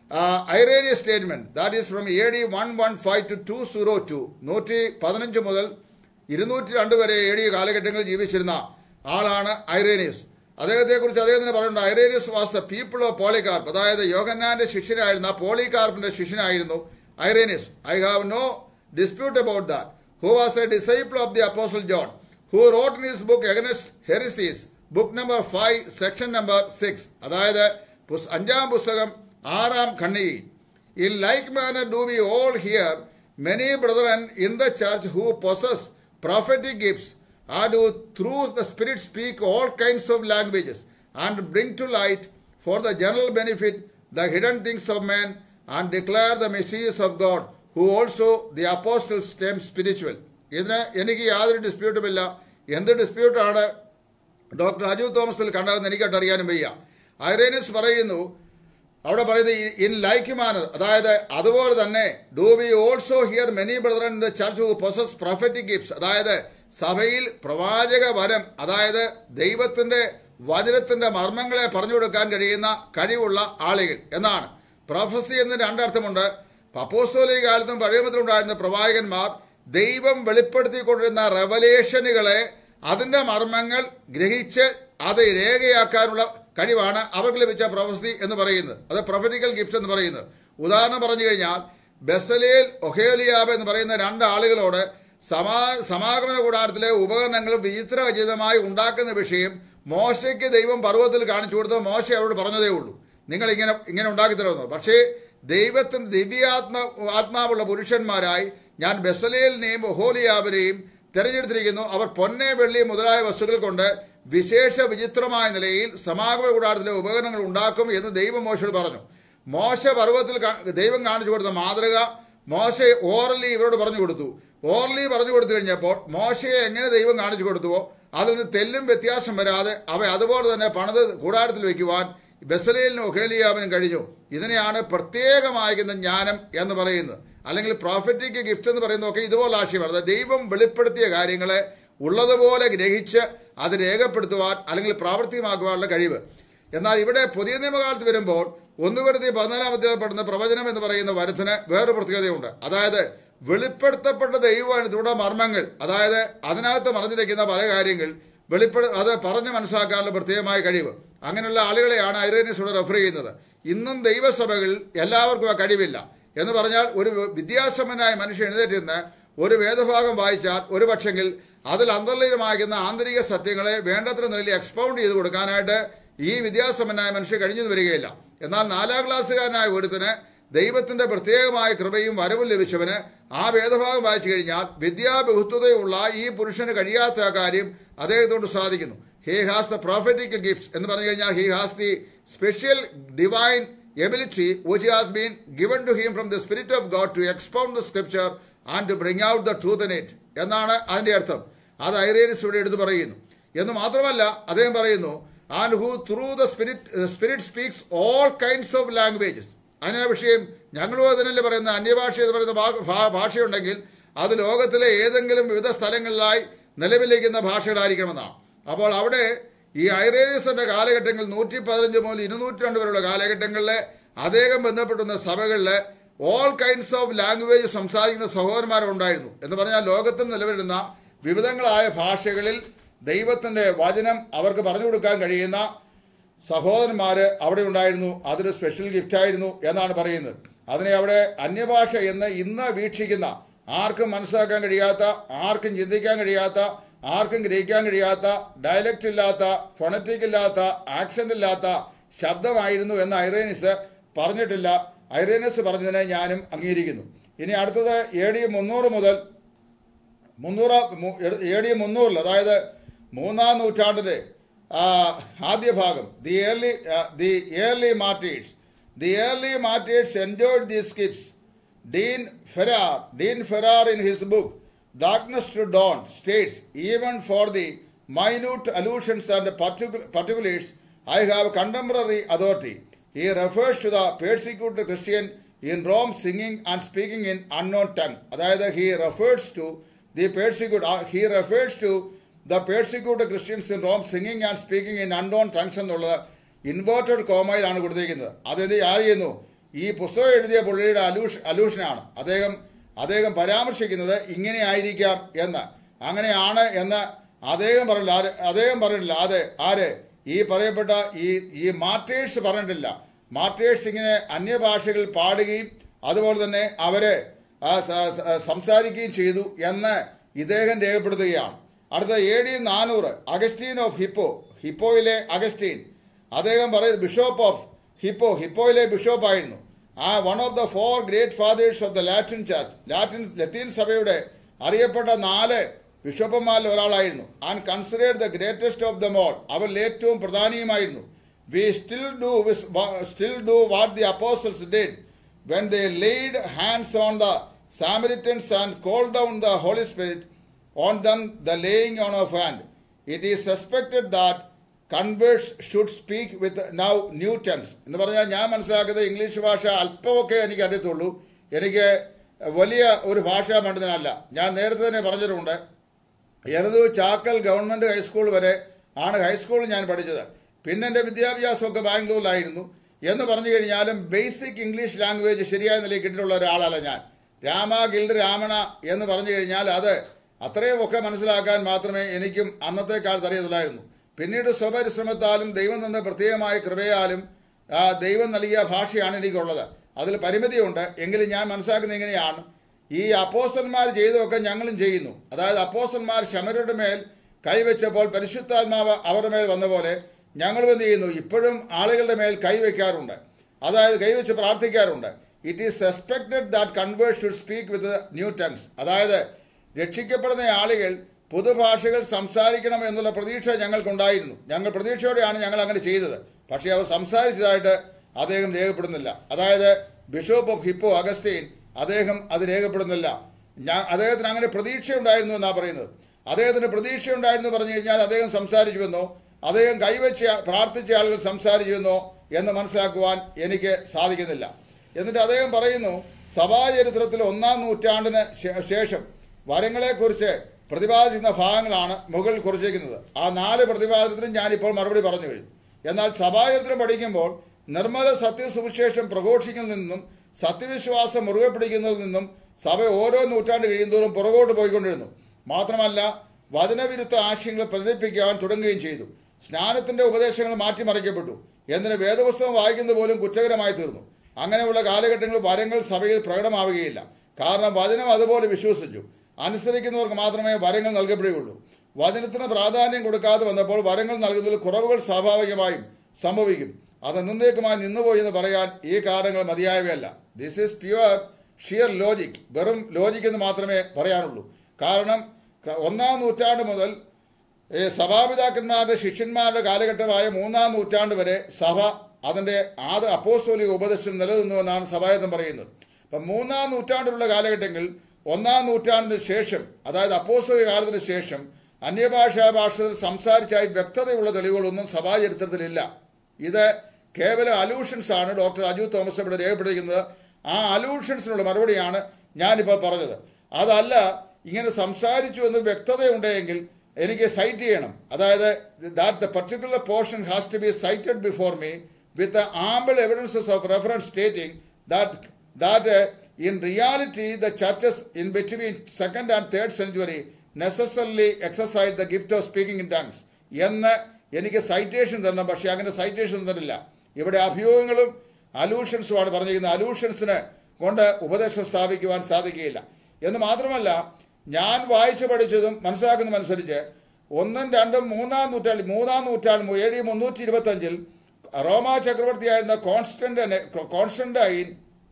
Irenaeus statement that is from A D one one five to two zero two നൂറ്റി പതിനഞ്ച് മുതൽ ഇരുന്നൂറ്റി രണ്ട് വരെ എ ഡി കാലഘട്ടങ്ങളിൽ ജീവിച്ചിരുന്ന ആളാണ് ഐറേനിയസ് അദ്ദേഹത്തെ കുറിച്ച് അദ്ദേഹത്തിന് പറയുന്നുണ്ട് Irenaeus was the people of Polycarp അതായത് യോഗന്നാന്റെ ശിഷ്യനായിരുന്ന പോളികാർപ്പിന്റെ ശിഷ്യനായിരുന്നു Irenaeus I have no dispute about that who was a disciple of the apostle John who wrote in his book against heresies book number five section number six അതായത് പുസ്- അഞ്ചാം പുസ്തകം ആറാം ഖണ്ഡികയിൽ In like manner do we all hear many brethren in the church who possess prophetic gifts and who through the Spirit speak all kinds of languages and bring to light for the general benefit the hidden things of men and declare the mysteries of God who also the apostles stem spiritual. ഇതിന് എനിക്ക് യാതൊരു ഡിസ്പ്യൂട്ടുമില്ല എന്ത് ഡിസ്പ്യൂട്ടാണ് ഡോക്ടർ അജു തോമസിൽ കണ്ടതെന്ന് എനിക്കട്ട് അറിയാനും വയ്യ ഐറേനിസ് പറയുന്നു അവിടെ പറയുന്നത് ഇൻ ലൈക്ക് മാനർ അതായത് അതുപോലെ തന്നെ do we also hear many brother in the church who possess prophetic gifts അതായത് സഭയിൽ പ്രവാചക വരം അതായത് ദൈവത്തിന്റെ വചനത്തിന്റെ മർമ്മങ്ങളെ പറഞ്ഞു കൊടുക്കാൻ കഴിയുന്ന കഴിവുള്ള ആളുകൾ എന്നാണ് പ്രൊഫസി എന്ന് രണ്ടർത്ഥമുണ്ട് അപ്പോസ്തോലിക കാലത്തും പഴയമത്തിലുണ്ടായിരുന്ന പ്രവാചകന്മാർ ദൈവം വെളിപ്പെടുത്തിക്കൊണ്ടിരുന്ന റെവലേഷനുകളെ അതിന്റെ മർമ്മങ്ങൾ ഗ്രഹിച്ച് അത് രേഖയാക്കാനുള്ള കഴിവാണ് അവർക്ക് ലഭിച്ച പ്രൊഫസി എന്ന് പറയുന്നത് അത് പ്രൊഫറ്റിക്കൽ ഗിഫ്റ്റ് എന്ന് പറയുന്നത് ഉദാഹരണം പറഞ്ഞു കഴിഞ്ഞാൽ ബെസലേൽ ഒഹേലിയാബ് എന്ന് പറയുന്ന രണ്ട് ആളുകളോട് സമാ സമാഗമന കൂടാരത്തിലെ ഉപകരണങ്ങൾ വിചിത്രവിചിതമായി ഉണ്ടാക്കുന്ന വിഷയം മോശയ്ക്ക് ദൈവം പർവ്വതത്തിൽ കാണിച്ചു കൊടുത്തത് മോശ അവരോട് പറഞ്ഞതേ ഉള്ളൂ നിങ്ങൾ ഇങ്ങനെ ഇങ്ങനെ ഉണ്ടാക്കി തരുന്നു പക്ഷേ ദൈവത്തിന് ദിവ്യാത്മ ആത്മാവുള്ള പുരുഷന്മാരായി ഞാൻ ബെസലേലിനെയും ഒഹോലിയാബിനെയും തെരഞ്ഞെടുത്തിരിക്കുന്നു അവർ പൊന്നെ വെള്ളി മുതലായ വസ്തുക്കൾ കൊണ്ട് വിശേഷ വിചിത്രമായ നിലയിൽ സമാഗമ കൂടാരത്തിലെ ഉപകരണങ്ങൾ ഉണ്ടാക്കും എന്ന് ദൈവം മോശയോട് പറഞ്ഞു മോശ പർവ്വതത്തിൽ കാ- ദൈവം കാണിച്ചു കൊടുത്ത മാതൃക മോശ ഓർലി ഇവരോട് പറഞ്ഞു കൊടുത്തു ഓർലി പറഞ്ഞു കൊടുത്തു കഴിഞ്ഞപ്പോൾ മോശയെ എങ്ങനെ ദൈവം കാണിച്ചു കൊടുത്തുവോ അതിൽ നിന്ന് തെല്ലും വ്യത്യാസം വരാതെ അവ അതുപോലെ തന്നെ പണിത് കൂടാരത്തിൽ വയ്ക്കുവാൻ ബസലേലിനും ഒഹേലിയാവിനും കഴിഞ്ഞു ഇതിനെയാണ് പ്രത്യേകമായിരിക്കുന്ന ജ്ഞാനം എന്ന് പറയുന്നത് അല്ലെങ്കിൽ പ്രോഫറ്റിക് ഗിഫ്റ്റ് എന്ന് പറയുന്നതൊക്കെ ഇതുപോലെ ആശയമാണ് അതായത് ദൈവം വെളിപ്പെടുത്തിയ കാര്യങ്ങളെ ഉള്ളതുപോലെ ഗ്രഹിച്ച് അത് രേഖപ്പെടുത്തുവാൻ അല്ലെങ്കിൽ പ്രാവർത്തികമാക്കുവാനുള്ള കഴിവ് എന്നാൽ ഇവിടെ പുതിയ നിയമകാലത്ത് വരുമ്പോൾ ഒന്നുകരുതി പതിനാലാം അധ്യായപ്പെടുന്ന പ്രവചനം എന്ന് പറയുന്ന വരത്തിന് വേറൊരു പ്രത്യേകതയുണ്ട് അതായത് വെളിപ്പെടുത്തപ്പെട്ട ദൈവമാണ് ഇതിലൂടെ മർമ്മങ്ങൾ അതായത് അതിനകത്ത് മറഞ്ഞിരിക്കുന്ന പല കാര്യങ്ങൾ വെളിപ്പെടു അത് പറഞ്ഞ് മനസ്സിലാക്കാനുള്ള പ്രത്യേകമായ കഴിവ് അങ്ങനെയുള്ള ആളുകളെയാണ് ഐറേനിയസ് ഇവിടെ റെഫർ ചെയ്യുന്നത് ഇന്നും ദൈവസഭകൾ എല്ലാവർക്കും ആ കഴിവില്ല എന്ന് പറഞ്ഞാൽ ഒരു വിദ്യാസമ്പന്നനായ മനുഷ്യൻ എഴുന്നേറ്റ് നിന്ന് ഒരു വേദഭാഗം വായിച്ചാൽ ഒരു പക്ഷെങ്കിൽ അതിൽ അന്തർലീനമാകുന്ന ആന്തരിക സത്യങ്ങളെ വേണ്ടത്ര നിലയിൽ എക്സ്പൗണ്ട് ചെയ്ത് കൊടുക്കാനായിട്ട് ഈ വിദ്യാസമ്പന്നനായ മനുഷ്യൻ കഴിഞ്ഞു വരികയില്ല എന്നാൽ നാലാം ക്ലാസ്സുകാരനായ ഒരുത്തിന് ദൈവത്തിന്റെ പ്രത്യേകമായ കൃപയും വരവും ലഭിച്ചവന് ആ വേദഭാഗം വായിച്ചു കഴിഞ്ഞാൽ വിദ്യാബഹുത്വതയുള്ള ഈ പുരുഷന് കഴിയാത്ത കാര്യം അദ്ദേഹത്തോട് സാധിക്കുന്നു he has the prophetic gifts എന്ന് പറഞ്ഞു കഴിഞ്ഞാൽ he has the special divine ability which has been given to him from the spirit of God to expound the scripture and to bring out the truth in it എന്നാണ് അതിന്റെ അർത്ഥം അത് ഐറേനിസ് ഇവിടെ എടുത്തു പറയുന്നു എന്ന് മാത്രമല്ല അദ്ദേഹം പറയുന്നു and who through the spirit spirit speaks all kinds of languages അതിനാ വിഷയം ഞങ്ങളും അതിനല്ലേ പറയുന്ന അന്യഭാഷ എന്ന് പറയുന്ന ഭാ- ഭാ- ഭാഷയുണ്ടെങ്കിൽ അത് ലോകത്തിലെ ഏതെങ്കിലും വിവിധ സ്ഥലങ്ങളിലായി നിലവിലിരിക്കുന്ന ഭാഷകളായിരിക്കണമെന്നാണ് അപ്പോൾ അവിടെ ഈ ഐറേനിയസിന്റെ കാലഘട്ടങ്ങളിൽ നൂറ്റി പതിനഞ്ച് മുതൽ ഇരുന്നൂറ്റി രണ്ട് വരെയുള്ള കാലഘട്ടങ്ങളിലെ അദ്ദേഹം ബന്ധപ്പെട്ടുന്ന സഭകളിലെ ഓൾ കൈൻഡ്സ് ഓഫ് ലാംഗ്വേജ് സംസാരിക്കുന്ന സഹോദരന്മാരുണ്ടായിരുന്നു എന്ന് പറഞ്ഞാൽ ലോകത്തിൽ നിലവിലിരുന്ന വിവിധങ്ങളായ ഭാഷകളിൽ ദൈവത്തിന്റെ വചനം അവർക്ക് പറഞ്ഞു കൊടുക്കാൻ കഴിയുന്ന സഹോദരന്മാര് അവിടെ ഉണ്ടായിരുന്നു അതൊരു സ്പെഷ്യൽ ഗിഫ്റ്റ് ആയിരുന്നു എന്നാണ് പറയുന്നത് അതിനെ അവിടെ അന്യഭാഷ എന്ന് ഇന്ന് വീക്ഷിക്കുന്ന ആർക്കും മനസ്സിലാക്കാൻ കഴിയാത്ത ആർക്കും ചിന്തിക്കാൻ കഴിയാത്ത ആർക്കും ഗ്രഹിക്കാൻ കഴിയാത്ത ഡയലക്റ്റ് ഇല്ലാത്ത ഫൊണറ്റിക് ഇല്ലാത്ത ആക്സന്റ് ഇല്ലാത്ത ശബ്ദമായിരുന്നു എന്ന് ഐറേനിസ് പറഞ്ഞിട്ടില്ല ഐറേനിസ് പറഞ്ഞതിനെ ഞാനും അംഗീകരിക്കുന്നു ഇനി അടുത്തത് എ ഡി മുന്നൂറ് മുതൽ മുന്നൂറ് മു- എ ഡി മുന്നൂറിൽ അതായത് മൂന്നാം നൂറ്റാണ്ടിലെ ആ, ആദ്യ ഭാഗം the early the early martyrs the early martyrs enjoyed the skips Dean Farrar Dean Farrar in his book Darkness to Dawn states even for the minute allusions and particulars I have contemporary authority. He refers to the persecuted Christian in Rome singing and speaking in unknown tongue. അതായത് he refers to the persecuted, uh, he refers to the persecuted Christians in Rome singing and speaking in unknown tongues എന്നുള്ളത് ഇൻവേർട്ടഡ് കോമയിലാണ് കൊടുത്തിരിക്കുന്നത് അതെന്ത് ആര് ചെയ്യുന്നു ഈ പുസ്തകം എഴുതിയ പുള്ളിയുടെ അലൂഷ് അലൂഷനാണ് അദ്ദേഹം അദ്ദേഹം പരാമർശിക്കുന്നത് ഇങ്ങനെ ആയിരിക്കാം എന്ന് അങ്ങനെയാണ് എന്ന് അദ്ദേഹം പറഞ്ഞില്ല ആര് അദ്ദേഹം പറഞ്ഞിട്ടില്ല അത് ആര് ഈ പറയപ്പെട്ട ഈ ഈ മാർട്ടേഴ്സ് പറഞ്ഞിട്ടില്ല മാർട്ടേഴ്സ് ഇങ്ങനെ അന്യഭാഷകൾ പാടുകയും അതുപോലെ തന്നെ അവരെ ആ, സ- സ- സംസാരിക്കുകയും ചെയ്തു എന്ന് ഇദ്ദേഹം രേഖപ്പെടുത്തുകയാണ് അടുത്ത എ ഡി നാനൂറ് Augustine of Hippo Hippo Augustine അദ്ദേഹം പറയുന്നത് ബിഷോപ്പ് ഓഫ് ഹിപ്പോ ഹിപ്പോയിലെ ബിഷോപ്പായിരുന്നു ആ one of the four great fathers of the Latin church Latin ലത്തീൻ സഭയുടെ അറിയപ്പെട്ട നാല് ബിഷപ്പന്മാരിൽ ഒരാളായിരുന്നു and considered the greatest of the mole അവരിൽ ഏറ്റവും പ്രധാനിയുമായിരുന്നു we still do still do what the apostles did when they laid hands on the Samaritans and called down the Holy Spirit on them the laying on of hand. It is suspected that converts should speak with now new tongues. എന്ന് പറഞ്ഞാൽ ഞാൻ മനസ്സിലാക്കുന്നത് ഇംഗ്ലീഷ് ഭാഷ അല്പമൊക്കെ എനിക്ക് അറിയത്തുള്ളൂ എനിക്ക് വലിയ ഒരു ഭാഷാ പണ്ഡിതനല്ല ഞാൻ നേരത്തെ തന്നെ പറഞ്ഞിട്ടുണ്ട് എറതു ചാക്കൽ ഗവൺമെന്റ് ഹൈസ്കൂൾ വരെ ആണ് ഹൈസ്കൂളിൽ ഞാൻ പഠിച്ചത് പിന്നെ എൻ്റെ വിദ്യാഭ്യാസമൊക്കെ ബാംഗ്ലൂരിലായിരുന്നു എന്ന് പറഞ്ഞു കഴിഞ്ഞാലും ബേസിക് ഇംഗ്ലീഷ് ലാംഗ്വേജ് ശരിയായ നിലയിൽ കിട്ടിയിട്ടുള്ള ഒരാളല്ല ഞാൻ രാമ ഗിൽഡ് രാമണ എന്ന് പറഞ്ഞു കഴിഞ്ഞാൽ അത് അത്രയും ഒക്കെ മനസ്സിലാക്കാൻ മാത്രമേ എനിക്കും അന്നത്തെ കാലത്ത് അറിയത്തുള്ളായിരുന്നു പിന്നീട് സ്വപരിശ്രമത്താലും ദൈവം തന്ന പ്രത്യേകമായ കൃപയാലും ആ, ദൈവം നൽകിയ ഭാഷയാണ് എനിക്കുള്ളത് അതിൽ പരിമിതിയുണ്ട് എങ്കിലും ഞാൻ മനസ്സിലാക്കുന്നത് എങ്ങനെയാണ് ഈ അപ്പോസന്മാർ ചെയ്തതൊക്കെ ഞങ്ങളും ചെയ്യുന്നു അതായത് അപ്പോസന്മാർ ശമരുടെ മേൽ കൈവച്ചപ്പോൾ പരിശുദ്ധാത്മാവ് അവരുടെ മേൽ വന്ന പോലെ ഞങ്ങളും എന്ത് ചെയ്യുന്നു ഇപ്പോഴും ആളുകളുടെ മേൽ കൈവയ്ക്കാറുണ്ട് അതായത് കൈവച്ച് പ്രാർത്ഥിക്കാറുണ്ട് it is suspected that convert should speak with new tongues അതായത് രക്ഷിക്കപ്പെടുന്ന ആളുകൾ പുതുഭാഷകൾ സംസാരിക്കണം എന്നുള്ള പ്രതീക്ഷ ഞങ്ങൾക്കുണ്ടായിരുന്നു ഞങ്ങൾ പ്രതീക്ഷയോടെയാണ് ഞങ്ങൾ അങ്ങനെ ചെയ്തത് പക്ഷേ അവർ സംസാരിച്ചതായിട്ട് അദ്ദേഹം രേഖപ്പെടുന്നില്ല അതായത് ബിഷപ്പ് ഓഫ് ഹിപ്പോ അഗസ്റ്റീൻ അദ്ദേഹം അത് രേഖപ്പെടുന്നില്ല ഞാൻ അദ്ദേഹത്തിന് അങ്ങനെ പ്രതീക്ഷ ഉണ്ടായിരുന്നു എന്നാണ് പറയുന്നത് അദ്ദേഹത്തിന് പ്രതീക്ഷ ഉണ്ടായിരുന്നു പറഞ്ഞു കഴിഞ്ഞാൽ അദ്ദേഹം സംസാരിച്ചുവെന്നോ അദ്ദേഹം കൈവച്ച പ്രാർത്ഥിച്ച ആളുകൾ സംസാരിച്ചുവെന്നോ എന്ന് മനസ്സിലാക്കുവാൻ എനിക്ക് സാധിക്കുന്നില്ല എന്നിട്ട് അദ്ദേഹം പറയുന്നു സഭാചരിത്രത്തിൽ ഒന്നാം നൂറ്റാണ്ടിന് ശേ- ശേഷം വരങ്ങളെക്കുറിച്ച് പ്രതിപാദിക്കുന്ന ഭാഗങ്ങളാണ് മുകളിൽ കുറിച്ചിരിക്കുന്നത് ആ നാല് പ്രതിപാദനത്തിനും ഞാനിപ്പോൾ മറുപടി പറഞ്ഞു കഴിഞ്ഞു എന്നാൽ സഭാചരിത്രം പഠിക്കുമ്പോൾ നിർമ്മല സത്യസുവിശേഷം പ്രഘോഷിക്കുന്നതിൽ നിന്നും സത്യവിശ്വാസം മുറുകെ പിടിക്കുന്നതിൽ നിന്നും സഭ ഓരോ നൂറ്റാണ്ട് കഴിയുന്തോറും പുറകോട്ട് പോയിക്കൊണ്ടിരുന്നു മാത്രമല്ല വചനവിരുദ്ധ ആശയങ്ങൾ പ്രചരിപ്പിക്കാൻ തുടങ്ങുകയും ചെയ്തു സ്നാനത്തിന്റെ ഉപദേശങ്ങൾ മാറ്റിമറിക്കപ്പെട്ടു എന്തിന് വേദപുസ്തകം വായിക്കുന്നത് പോലും കുറ്റകരമായി തീർന്നു അങ്ങനെയുള്ള കാലഘട്ടങ്ങളിൽ വരങ്ങൾ സഭയിൽ പ്രകടമാവുകയില്ല കാരണം വചനം അതുപോലെ വിശ്വസിച്ചു അനുസരിക്കുന്നവർക്ക് മാത്രമേ വരങ്ങൾ നൽകപ്പെടുകയുള്ളൂ വചനത്തിന് പ്രാധാന്യം കൊടുക്കാതെ വന്നപ്പോൾ വരങ്ങൾ നൽകുന്നതിൽ കുറവുകൾ സ്വാഭാവികമായും സംഭവിക്കും അത് എന്നേക്കുമായി നിന്നുപോയി എന്ന് പറയാൻ ഈ കാരണങ്ങൾ മതിയായവയല്ല this is pure sheer logic വെറും ലോജിക് എന്ന് മാത്രമേ പറയാനുള്ളൂ കാരണം ക- ഒന്നാം നൂറ്റാണ്ട് മുതൽ ഏ, സഭാപിതാക്കന്മാരുടെ ശിഷ്യന്മാരുടെ കാലഘട്ടമായ മൂന്നാം നൂറ്റാണ്ട് വരെ സഭ അതിന്റെ ആദ്യ അപ്പോസ്തോലിക ഉപദേശം നിലനിന്നുവെന്നാണ് സഭായതം പറയുന്നത് അപ്പം മൂന്നാം നൂറ്റാണ്ടിലുള്ള കാലഘട്ടങ്ങളിൽ ഒന്നാം നൂറ്റാണ്ടിന് ശേഷം അതായത് അപ്പോസ്തോലിക കാലത്തിന് ശേഷം അന്യഭാഷാ ഭാഷയിൽ സംസാരിച്ചായി വ്യക്തതയുള്ള തെളിവുകളൊന്നും സഭാചരിത്രത്തിലില്ല ഇത് കേവലം അലൂഷൻസ് ആണ് ഡോക്ടർ അജു തോമസ് ഇവിടെ രേഖപ്പെടുത്തിയിരിക്കുന്നത് ആ അലൂഷൻസിനുള്ള മറുപടിയാണ് ഞാനിപ്പോൾ പറഞ്ഞത് അതല്ല ഇങ്ങനെ സംസാരിച്ചു എന്ന് വ്യക്തതയുണ്ടെങ്കിൽ എനിക്ക് സൈറ്റ് ചെയ്യണം അതായത് that the particular portion has to be cited before me with ample evidences of reference stating that that in reality the churches in between second and third century necessarily exercise the gift of speaking in tongues എന്ന് എനിക്ക് സൈറ്റേഷൻ തരണം പക്ഷേ അങ്ങനെ സൈറ്റേഷൻ തന്നില്ല ഇവിടെ അഭിയോഗങ്ങളും അലൂഷൻസുമാണ് പറഞ്ഞിരിക്കുന്നത് അലൂഷൻസിന് കൊണ്ട് ഉപദേശം സ്ഥാപിക്കുവാൻ സാധിക്കുകയില്ല എന്ന് മാത്രമല്ല ഞാൻ വായിച്ചു പഠിച്ചതും മനസ്സിലാക്കുന്നതനുസരിച്ച് ഒന്നും രണ്ടും മൂന്നാം നൂറ്റാണ്ടിൽ മൂന്നാം നൂറ്റാണ്ട് എ ഡി മുന്നൂറ്റി ഇരുപത്തി അഞ്ചിൽ റോമ ചക്രവർത്തിയായിരുന്ന കോൺസ്റ്റന്റ് കോൺസ്റ്റന്റൈൻ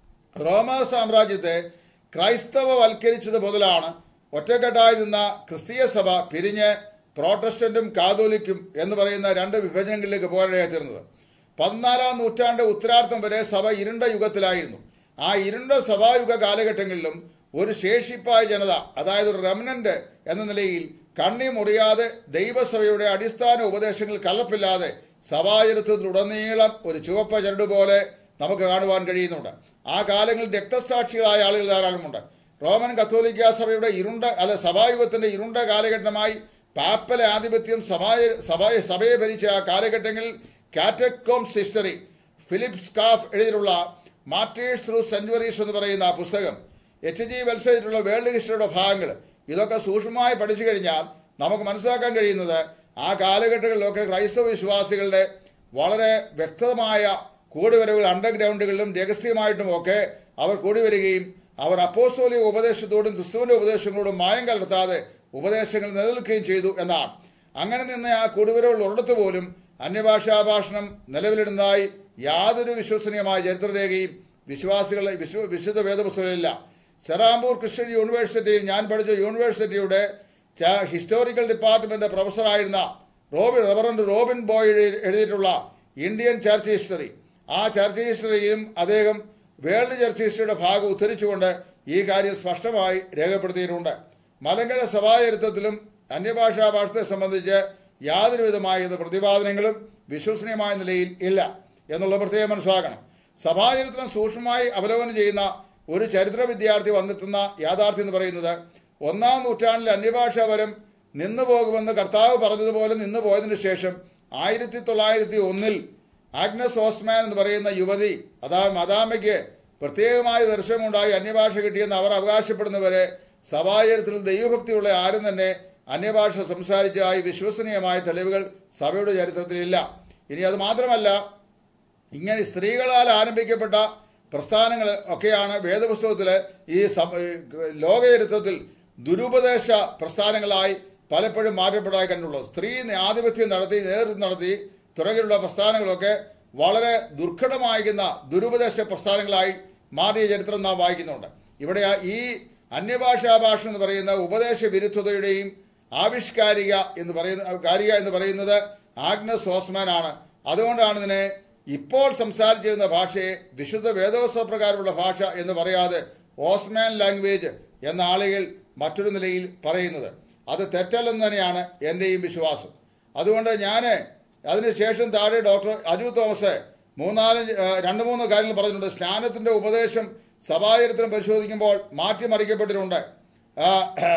റോമ സാമ്രാജ്യത്തെ ക്രൈസ്തവവൽക്കരിച്ചത് മുതലാണ് ഒറ്റക്കെട്ടായി നിന്ന ക്രിസ്തീയ സഭ പിരിഞ്ഞ് പ്രോട്ടസ്റ്റന്റും കാതോലിക്കും എന്ന് പറയുന്ന രണ്ട് വിഭജനങ്ങളിലേക്ക് പോകാനിടയായി തീർന്നത് പതിനാലാം നൂറ്റാണ്ട് ഉത്തരാർത്ഥം വരെ സഭ ഇരുണ്ട യുഗത്തിലായിരുന്നു ആ ഇരുണ്ട സഭായുഗ കാലഘട്ടങ്ങളിലും ഒരു ശേഷിപ്പായ ജനത അതായത് ഒരു റെമനന്റ് എന്ന നിലയിൽ കണ്ണി മുറിയാതെ ദൈവസഭയുടെ അടിസ്ഥാന ഉപദേശങ്ങൾ കലപ്പില്ലാതെ സഭാചരിത്രത്തിലുടനീളം ഒരു ചുവപ്പ ചരട് പോലെ നമുക്ക് കാണുവാൻ കഴിയുന്നുണ്ട് ആ കാലങ്ങളിൽ രക്തസാക്ഷികളായ ആളുകൾ ധാരാളമുണ്ട് റോമൻ കത്തോലിക്ക സഭയുടെ ഇരുണ്ട അല്ല സഭായുഗത്തിന്റെ ഇരുണ്ട കാലഘട്ടമായി പാപ്പല ആധിപത്യം സഭാ സഭ സഭയെ ഭരിച്ച ആ കാലഘട്ടങ്ങളിൽ കാറ്റക്കോംസ് ഹിസ്റ്ററി ഫിലിപ്പ് സ്കാഫ് എഴുതിയിട്ടുള്ള മാർട്ടേഴ്സ് ത്രൂ സെഞ്ചുറീസ് എന്ന് പറയുന്ന ആ പുസ്തകം എച്ച് ജി വെൽസ് എഴുതിയിട്ടുള്ള വേൾഡ് ഹിസ്റ്ററിയുടെ ഭാഗങ്ങൾ ഇതൊക്കെ സൂക്ഷ്മമായി പഠിച്ചു കഴിഞ്ഞാൽ നമുക്ക് മനസ്സിലാക്കാൻ കഴിയുന്നത് ആ കാലഘട്ടങ്ങളിലൊക്കെ ക്രൈസ്തവ വിശ്വാസികളുടെ വളരെ വ്യക്തമായ കൂടിവരവുകൾ അണ്ടർഗ്രൗണ്ടുകളിലും രഹസ്യമായിട്ടും ഒക്കെ അവർ കൂടി വരികയും അവർ അപ്പോസ്തോലിക ഉപദേശത്തോടും ക്രിസ്തുവിന്റെ ഉപദേശങ്ങളോടും മായം കലർത്താതെ ഉപദേശങ്ങൾ നിലനിൽക്കുകയും ചെയ്തു എന്നാണ് അങ്ങനെ നിന്ന് ആ കൂടിവരവുകൾ ഉള്ളിടത്ത് പോലും അന്യഭാഷാ ഭാഷണം നിലവിലിടുന്നതായി യാതൊരു വിശ്വസനീയമായ ചരിത്രരേഖയും വിശ്വാസികളെ വിശ്വ വിശുദ്ധ വേദപുസ്തകങ്ങളില്ല സെറാംപൂർ ക്രിസ്ത്യൻ യൂണിവേഴ്സിറ്റിയിൽ ഞാൻ പഠിച്ച യൂണിവേഴ്സിറ്റിയുടെ ച- ഹിസ്റ്റോറിക്കൽ ഡിപ്പാർട്ട്മെന്റ് പ്രൊഫസറായിരുന്ന റോബിൻ റവറന്റ് റോബിൻ ബോയ് എഴുതി- എഴുതിയിട്ടുള്ള ഇന്ത്യൻ ചർച്ച് ഹിസ്റ്ററി ആ ചർച്ച് ഹിസ്റ്ററിയും അദ്ദേഹം വേൾഡ് ചർച്ച് ഹിസ്റ്ററിയുടെ ഭാഗം ഉദ്ധരിച്ചുകൊണ്ട് ഈ കാര്യം സ്പഷ്ടമായി രേഖപ്പെടുത്തിയിട്ടുണ്ട് മലങ്കര സഭാചരിത്രത്തിലും അന്യഭാഷാ ഭാഷത്തെ സംബന്ധിച്ച് യാതൊരു വിധമായ ഇത് പ്രതിപാദനങ്ങളും വിശ്വസനീയമായ നിലയിൽ ഇല്ല എന്നുള്ളത് പ്രത്യേകം മനസ്സിലാക്കണം സഭാചരിത്രം സൂക്ഷ്മമായി അവലോകനം ചെയ്യുന്ന ഒരു ചരിത്ര വിദ്യാർത്ഥി വന്നെത്തുന്ന യാഥാർത്ഥ്യം എന്ന് പറയുന്നത് ഒന്നാം നൂറ്റാണ്ടിൽ അന്യഭാഷാപരം നിന്നു പോകുമെന്ന് കർത്താവ് പറഞ്ഞതുപോലെ നിന്നു പോയതിനു ശേഷം ആയിരത്തി തൊള്ളായിരത്തി ഒന്നിൽ ആഗ്നസ് ഓസ്മാൻ എന്ന് പറയുന്ന യുവതി അതാ മദാമയ്ക്ക് പ്രത്യേകമായ ദർശനമുണ്ടായി അന്യഭാഷ കിട്ടിയെന്ന് അവർ അവകാശപ്പെടുന്നവരെ സഭാചരിത്രത്തിൽ ദൈവഭക്തിയുള്ള ആരും തന്നെ അന്യഭാഷ സംസാരിച്ചതായി വിശ്വസനീയമായ തെളിവുകൾ സഭയുടെ ചരിത്രത്തിലില്ല ഇനി അത് മാത്രമല്ല ഇങ്ങനെ സ്ത്രീകളാൽ ആരംഭിക്കപ്പെട്ട പ്രസ്ഥാനങ്ങൾ ഒക്കെയാണ് വേദപുസ്തകത്തിൽ ഈ സം- ഈ ലോകചരിത്രത്തിൽ ദുരുപദേശ പ്രസ്ഥാനങ്ങളായി പലപ്പോഴും മാറ്റപ്പെടായി കണ്ടുള്ളത് സ്ത്രീ ആധിപത്യം നടത്തി നേതൃത്വം നടത്തി തുടങ്ങിയുള്ള പ്രസ്ഥാനങ്ങളൊക്കെ വളരെ ദുർഘടമായിരിക്കുന്ന ദുരുപദേശ പ്രസ്ഥാനങ്ങളായി മാറിയ ചരിത്രം നാം വായിക്കുന്നുണ്ട് ഇവിടെ ആ ഈ അന്യഭാഷാ ഭാഷ എന്ന് പറയുന്ന ഉപദേശ വിരുദ്ധതയുടെയും ആവിഷ്കാരിക എന്ന് പറയുന്ന കാരിക എന്ന് പറയുന്നത് ആഗ്നസ് ഓസ്മാൻ ആണ് അതുകൊണ്ടാണ് ഇതിനെ ഇപ്പോൾ സംസാരിച്ചിരുന്ന ഭാഷയെ വിശുദ്ധ വേദോത്സവ പ്രകാരമുള്ള ഭാഷ എന്ന് പറയാതെ ഓസ്മാൻ ലാംഗ്വേജ് എന്ന ആളുകൾ മറ്റൊരു നിലയിൽ പറയുന്നത് അത് തെറ്റല്ലെന്ന് തന്നെയാണ് എൻ്റെയും വിശ്വാസം അതുകൊണ്ട് ഞാൻ അതിനുശേഷം താഴെ ഡോക്ടർ അജു തോമസ് മൂന്നാല് ആ, രണ്ട് മൂന്ന് കാര്യങ്ങൾ പറഞ്ഞിട്ടുണ്ട് സ്നാനത്തിന്റെ ഉപദേശം സഭാചരിത്രം പരിശോധിക്കുമ്പോൾ മാറ്റിമറിക്കപ്പെട്ടിട്ടുണ്ട് ആ,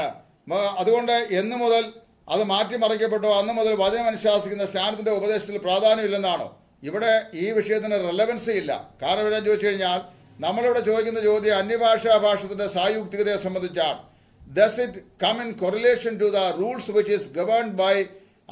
മ- അതുകൊണ്ട് എന്ന് മുതൽ അത് മാറ്റിമറിക്കപ്പെട്ടോ അന്ന് മുതൽ വചനം അനുശാസിക്കുന്ന സ്നാനത്തിന്റെ ഉപദേശത്തിൽ പ്രാധാന്യമില്ലെന്നാണോ ഇവിടെ ഈ വിഷയത്തിന് റെലവൻസി ഇല്ല കാരണം എന്താ ചോദിച്ചു കഴിഞ്ഞാൽ നമ്മളിവിടെ ചോദിക്കുന്ന ചോദ്യം അന്യഭാഷാ ഭാഷത്തിന്റെ സായുക്തികതയെ സംബന്ധിച്ചാണ് does it come in correlation to the rules which is governed by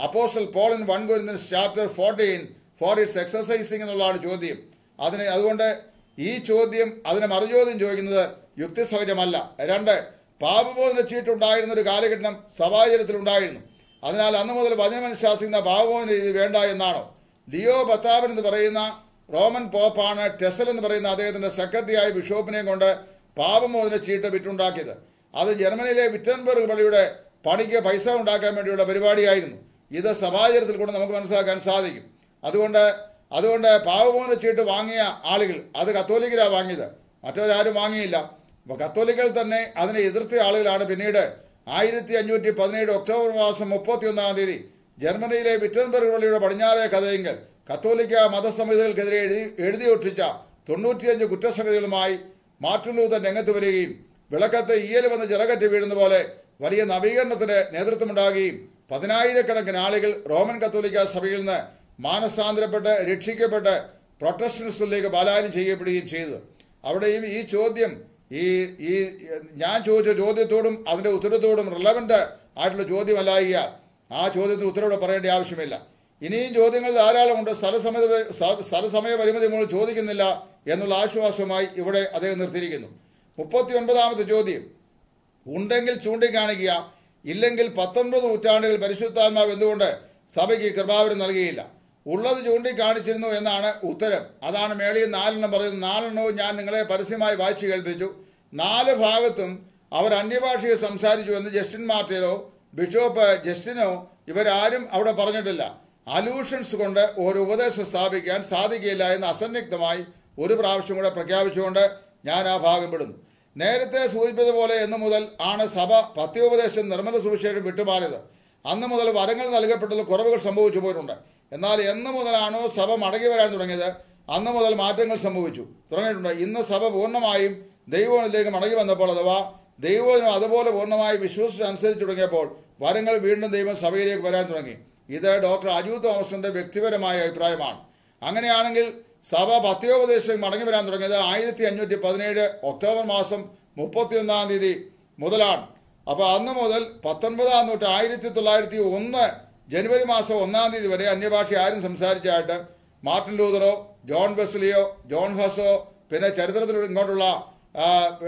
apostle Paul in one Corinthians chapter fourteen for its exercising എന്നുള്ളതാണ് ചോദ്യം അതിന് അതുകൊണ്ട് ഈ ചോദ്യം അതിന് മറുചോദ്യം ചോദിക്കുന്നത് യുക്തിസഹജമല്ല രണ്ട് പാപബോധന ചീട്ടുണ്ടായിരുന്ന ഒരു കാലഘട്ടം സഭാചര്യത്തിലുണ്ടായിരുന്നു അതിനാൽ അന്ന് മുതൽ വചനമനുശാസിക്കുന്ന പാപബോധന രീതി വേണ്ട എന്നാണോ ലിയോ ബത്താവൻ എന്ന് പറയുന്ന റോമൻ പോപ്പാണ് ടെസൽ എന്ന് പറയുന്ന അദ്ദേഹത്തിന്റെ സെക്രട്ടറിയായ ബിഷോപ്പിനെയും കൊണ്ട് പാപമോചന ചീട്ട് വിറ്റുണ്ടാക്കിയത് അത് ജർമ്മനിയിലെ വിറ്റൻബർഗ് പള്ളിയുടെ പണിക്ക് പൈസ ഉണ്ടാക്കാൻ വേണ്ടിയുള്ള പരിപാടിയായിരുന്നു ഇത് സഭാചരത്തിൽ കൂടെ നമുക്ക് മനസ്സിലാക്കാൻ സാധിക്കും അതുകൊണ്ട് അതുകൊണ്ട് പാവമോചന ചീട്ട് വാങ്ങിയ ആളുകൾ അത് കത്തോലിക്കരാ വാങ്ങിയത് മറ്റവരാരും വാങ്ങിയില്ല അപ്പോൾ കത്തോലിക്കൽ തന്നെ അതിനെ എതിർത്ത ആളുകളാണ് പിന്നീട് ആയിരത്തി അഞ്ഞൂറ്റി പതിനേഴ് ഒക്ടോബർ മാസം മുപ്പത്തി ഒന്നാം തീയതി ജർമ്മനിയിലെ വിറ്റൻബർഗ് പള്ളിയുടെ പടിഞ്ഞാറേ കഥയെങ്കിൽ കത്തോലിക്ക മതസമിതികൾക്കെതിരെ എഴുതി എഴുതി ഒട്ടിച്ച തൊണ്ണൂറ്റിയഞ്ച് കുറ്റസംഗതികളുമായി മാർട്ടിൻ ലൂതർ രംഗത്ത് വരികയും വിളക്കത്ത് ഈയൽ വന്ന് ചിറകറ്റ് വീഴുന്ന പോലെ വലിയ നവീകരണത്തിന് നേതൃത്വമുണ്ടാകുകയും പതിനായിരക്കണക്കിന് ആളുകൾ റോമൻ കത്തോലിക്ക സഭയിൽ നിന്ന് മാനസാന്തരപ്പെട്ട് രക്ഷിക്കപ്പെട്ട് പ്രൊട്ടസ്റ്റൻസിലേക്ക് പലായനം ചെയ്യപ്പെടുകയും ചെയ്തു അവിടെയും ഈ ചോദ്യം ഈ ഈ ഞാൻ ചോദിച്ച ചോദ്യത്തോടും അതിന്റെ ഉത്തരത്തോടും റിലവന്റ് ആയിട്ടുള്ള ചോദ്യമല്ലായിക ആ ചോദ്യത്തിന് ഉത്തരവ് പറയേണ്ട ആവശ്യമില്ല ഇനിയും ചോദ്യങ്ങൾ ധാരാളമുണ്ട് സ്ഥലസമയ സ്ഥലസമയ പരിമിതി മൂലം ചോദിക്കുന്നില്ല എന്നുള്ള ആശ്വാസമായി ഇവിടെ അദ്ദേഹം നിർത്തിയിരിക്കുന്നു മുപ്പത്തി ഒൻപതാമത്തെ ചോദ്യം ഉണ്ടെങ്കിൽ ചൂണ്ടിക്കാണിക്കുക ഇല്ലെങ്കിൽ പത്തൊൻപത് നൂറ്റാണ്ടുകൾ പരിശുദ്ധാത്മാവ് എന്തുകൊണ്ട് സഭയ്ക്ക് കൃപാവരം നൽകിയില്ല ഉള്ളത് ചൂണ്ടിക്കാണിച്ചിരുന്നു എന്നാണ് ഉത്തരം അതാണ് മേളിയിൽ നാലെണ്ണം പറയുന്നത് നാലെണ്ണവും ഞാൻ നിങ്ങളെ പരസ്യമായി വായിച്ചു കേൾപ്പിച്ചു നാല് ഭാഗത്തും അവർ അന്യഭാഷയിൽ സംസാരിച്ചു എന്ന് ജസ്റ്റിൻ മാർട്ടിനോ ബിഷോപ്പ് ജസ്റ്റിനോ ഇവരാരും അവിടെ പറഞ്ഞിട്ടില്ല അലൂഷൻസ് കൊണ്ട് ഒരു ഉപദേശം സ്ഥാപിക്കാൻ സാധിക്കില്ല എന്ന് അസന്നിഗ്ധമായി ഒരു പ്രാവശ്യം കൂടെ പ്രഖ്യാപിച്ചുകൊണ്ട് ഞാൻ ആ ഭാഗം വിടുന്നു നേരത്തെ സൂചിപ്പിച്ചതുപോലെ എന്നു മുതൽ ആണ് സഭ പത്യോപദേശം നിർമ്മല സുവിശേഷം വിട്ടുമാറിയത് അന്ന് മുതൽ വരങ്ങൾ നൽകപ്പെട്ടതിൽ കുറവുകൾ സംഭവിച്ചു പോയിട്ടുണ്ട് എന്നാൽ എന്ന് മുതലാണോ സഭ മടങ്ങി വരാൻ തുടങ്ങിയത് അന്ന് മുതൽ മാറ്റങ്ങൾ സംഭവിച്ചു തുടങ്ങിയിട്ടുണ്ട് ഇന്ന് സഭ പൂർണ്ണമായും ദൈവത്തിലേക്ക് മടങ്ങി വന്നപ്പോൾ അഥവാ ദൈവം അതുപോലെ പൂർണ്ണമായി വിശ്വസിച്ച് അനുസരിച്ച് തുടങ്ങിയപ്പോൾ വരങ്ങൾ വീണ്ടും ദൈവം സഭയിലേക്ക് വരാൻ തുടങ്ങി ഇത് ഡോക്ടർ അജു തോമസിന്റെ വ്യക്തിപരമായ അഭിപ്രായമാണ് അങ്ങനെയാണെങ്കിൽ സഭ പത്യോപദേശം മടങ്ങി വരാൻ തുടങ്ങിയത് ആയിരത്തി അഞ്ഞൂറ്റി പതിനേഴ് ഒക്ടോബർ മാസം മുപ്പത്തിയൊന്നാം തീയതി മുതലാണ് അപ്പൊ അന്ന് മുതൽ പത്തൊൻപതാം നൂറ്റ് ആയിരത്തി തൊള്ളായിരത്തി ഒന്ന് ജനുവരി മാസം ഒന്നാം തീയതി വരെ അന്യഭാഷ ആരും സംസാരിച്ചായിട്ട് മാർട്ടിൻ ലൂതറോ ജോൺ ബെസ്ലിയോ ജോൺ ഹസോ പിന്നെ ചരിത്രത്തിൽ ഇങ്ങോട്ടുള്ള ആ,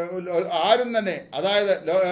ആരും തന്നെ അതായത് ലോ-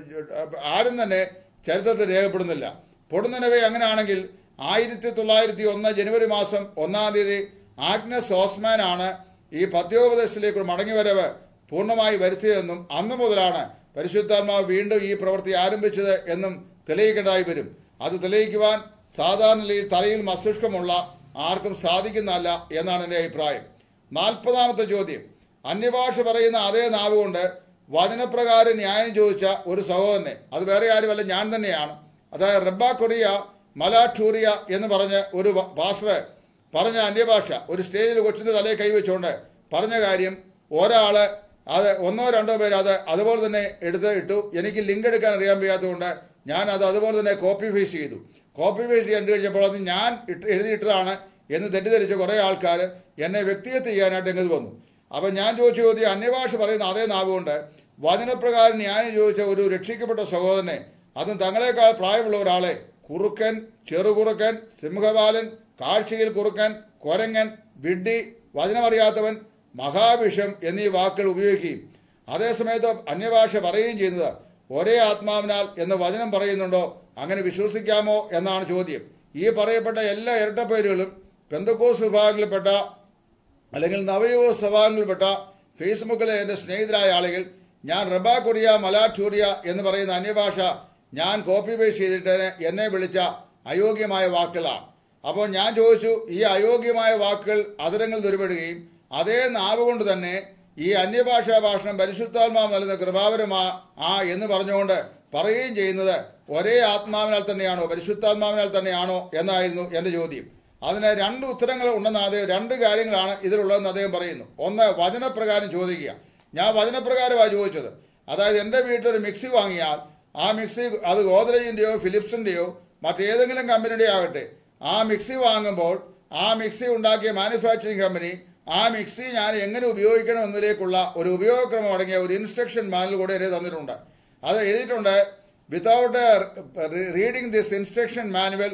ആരും തന്നെ ചരിത്രത്തിൽ രേഖപ്പെടുന്നില്ല പൊടുന്നനവേ അങ്ങനെയാണെങ്കിൽ ആയിരത്തി തൊള്ളായിരത്തി ഒന്ന് ജനുവരി മാസം ഒന്നാം തീയതി ആഗ്നസ് ഓസ്മാൻ ആണ് ഈ പദ്യോപദേശത്തിലേക്ക് മടങ്ങിവരവ് പൂർണ്ണമായി വരുത്തിയതെന്നും അന്ന് മുതലാണ് പരിശുദ്ധാത്മാവ് വീണ്ടും ഈ പ്രവൃത്തി ആരംഭിച്ചത് എന്നും തെളിയിക്കേണ്ടതായി വരും അത് തെളിയിക്കുവാൻ സാധാരണ നിലയിൽ തലയിൽ മസ്തിഷ്കമുള്ള ആർക്കും സാധിക്കുന്നതല്ല എന്നാണ് എൻ്റെ അഭിപ്രായം നാൽപ്പതാമത്തെ ചോദ്യം അന്യഭാഷ പറയുന്ന അതേ നാവ് കൊണ്ട് വചനപ്രകാരം ന്യായം ചോദിച്ച ഒരു സഹോദരനെ അത് വേറെ ആരുമല്ല ഞാൻ തന്നെയാണ് അതായത് റബ്ബ കൊറിയ മലാഠൂറിയ എന്ന് പറഞ്ഞ ഒരു വ- പാസ്റ്റർ പറഞ്ഞ അന്യഭാഷ ഒരു സ്റ്റേജിൽ കൊച്ചിന്റെ തലയിൽ കൈവച്ചുകൊണ്ട് പറഞ്ഞ കാര്യം ഒരാള് അത് ഒന്നോ രണ്ടോ പേര് അത് അതുപോലെ തന്നെ എടുത്ത് ഇട്ടു എനിക്ക് ലിങ്ക് എടുക്കാൻ അറിയാൻ വയ്യാത്തതുകൊണ്ട് ഞാൻ അത് അതുപോലെ തന്നെ കോപ്പി പേസ്റ്റ് ചെയ്തു കോപ്പി പേസ്റ്റ് കണ്ടു കഴിഞ്ഞപ്പോൾ അത് ഞാൻ ഇട്ട് എഴുതിയിട്ടതാണ് എന്ന് തെറ്റിദ്ധരിച്ച കുറേ ആൾക്കാർ എന്നെ വ്യക്തിഗത ചെയ്യാനായിട്ട് എങ്ങനെ വന്നു അപ്പം ഞാൻ ചോദിച്ച ചോദ്യം അന്യഭാഷ പറയുന്ന അതേ നാവുകൊണ്ട് വചനപ്രകാരം ന്യായം ചോദിച്ച ഒരു രക്ഷിക്കപ്പെട്ട സഹോദരനെ അതും തങ്ങളെക്കാൾ പ്രായമുള്ള ഒരാളെ കുറുക്കൻ ചെറുകുറുക്കൻ സിംഹബാലൻ കാഴ്ചയിൽ കുറുക്കൻ കൊരങ്ങൻ വിഡ്ഢി വചനമറിയാത്തവൻ മഹാവിഷം എന്നീ വാക്കുകൾ ഉപയോഗിക്കുകയും അതേസമയത്ത് അന്യഭാഷ പറയുകയും ചെയ്യുന്നത് ഒരേ ആത്മാവിനാൽ എന്ന് വചനം പറയുന്നുണ്ടോ അങ്ങനെ വിശ്വസിക്കാമോ എന്നാണ് ചോദ്യം ഈ പറയപ്പെട്ട എല്ലാ ഇരട്ടപ്പേരുകളും പെന്തക്കോസ് വിഭാഗങ്ങളിൽപ്പെട്ട അല്ലെങ്കിൽ നവയുഗ സ്വഭാവങ്ങളിൽപ്പെട്ട ഫേസ്ബുക്കിലെ എൻ്റെ സ്നേഹിതരായ ആളുകൾ ഞാൻ റബ കൊറിയ മലാഠൂറിയ എന്ന് പറയുന്ന അന്യഭാഷ ഞാൻ കോപ്പി പേസ്റ്റ് ചെയ്തിട്ട് എന്നെ വിളിച്ച അയോഗ്യമായ വാക്കുകളാണ് അപ്പോൾ ഞാൻ ചോദിച്ചു ഈ അയോഗ്യമായ വാക്കുകൾ അതിരങ്ങൾ ദുരുപെടുകയും അതേ നാവ് കൊണ്ട് തന്നെ ഈ അന്യഭാഷാ ഭാഷണം പരിശുദ്ധാത്മാവ് നൽകുന്ന കൃപാവരമാ ആ എന്ന് പറഞ്ഞുകൊണ്ട് പറയുകയും ചെയ്യുന്നത് ഒരേ ആത്മാവിനാൽ തന്നെയാണോ പരിശുദ്ധാത്മാവിനാൽ തന്നെയാണോ എന്നായിരുന്നു എൻ്റെ ചോദ്യം അതിന് രണ്ട് ഉത്തരങ്ങൾ ഉണ്ടെന്ന് അദ്ദേഹം രണ്ട് കാര്യങ്ങളാണ് ഇതിലുള്ളതെന്ന് അദ്ദേഹം പറയുന്നു ഒന്ന് വചനപ്രകാരം ചോദിക്കുക ഞാൻ വചനപ്രകാരമാണ് ചോദിച്ചത് അതായത് എൻ്റെ വീട്ടിലൊരു മിക്സി വാങ്ങിയാൽ ആ മിക്സി അത് ഗോദ്രേജിൻ്റെയോ ഫിലിപ്സിൻ്റെയോ മറ്റേതെങ്കിലും കമ്പനിയുടെ ആകട്ടെ ആ മിക്സി വാങ്ങുമ്പോൾ ആ മിക്സി ഉണ്ടാക്കിയ മാനുഫാക്ചറിങ് കമ്പനി ആ മിക്സി ഞാൻ എങ്ങനെ ഉപയോഗിക്കണം എന്നതിലേക്കുള്ള ഒരു ഉപയോഗക്രമം അടങ്ങിയ ഒരു ഇൻസ്ട്രക്ഷൻ മാനുവൽ കൂടെ എഴുതി തന്നിട്ടുണ്ട് അത് എഴുതിയിട്ടുണ്ട് without reading this instruction manual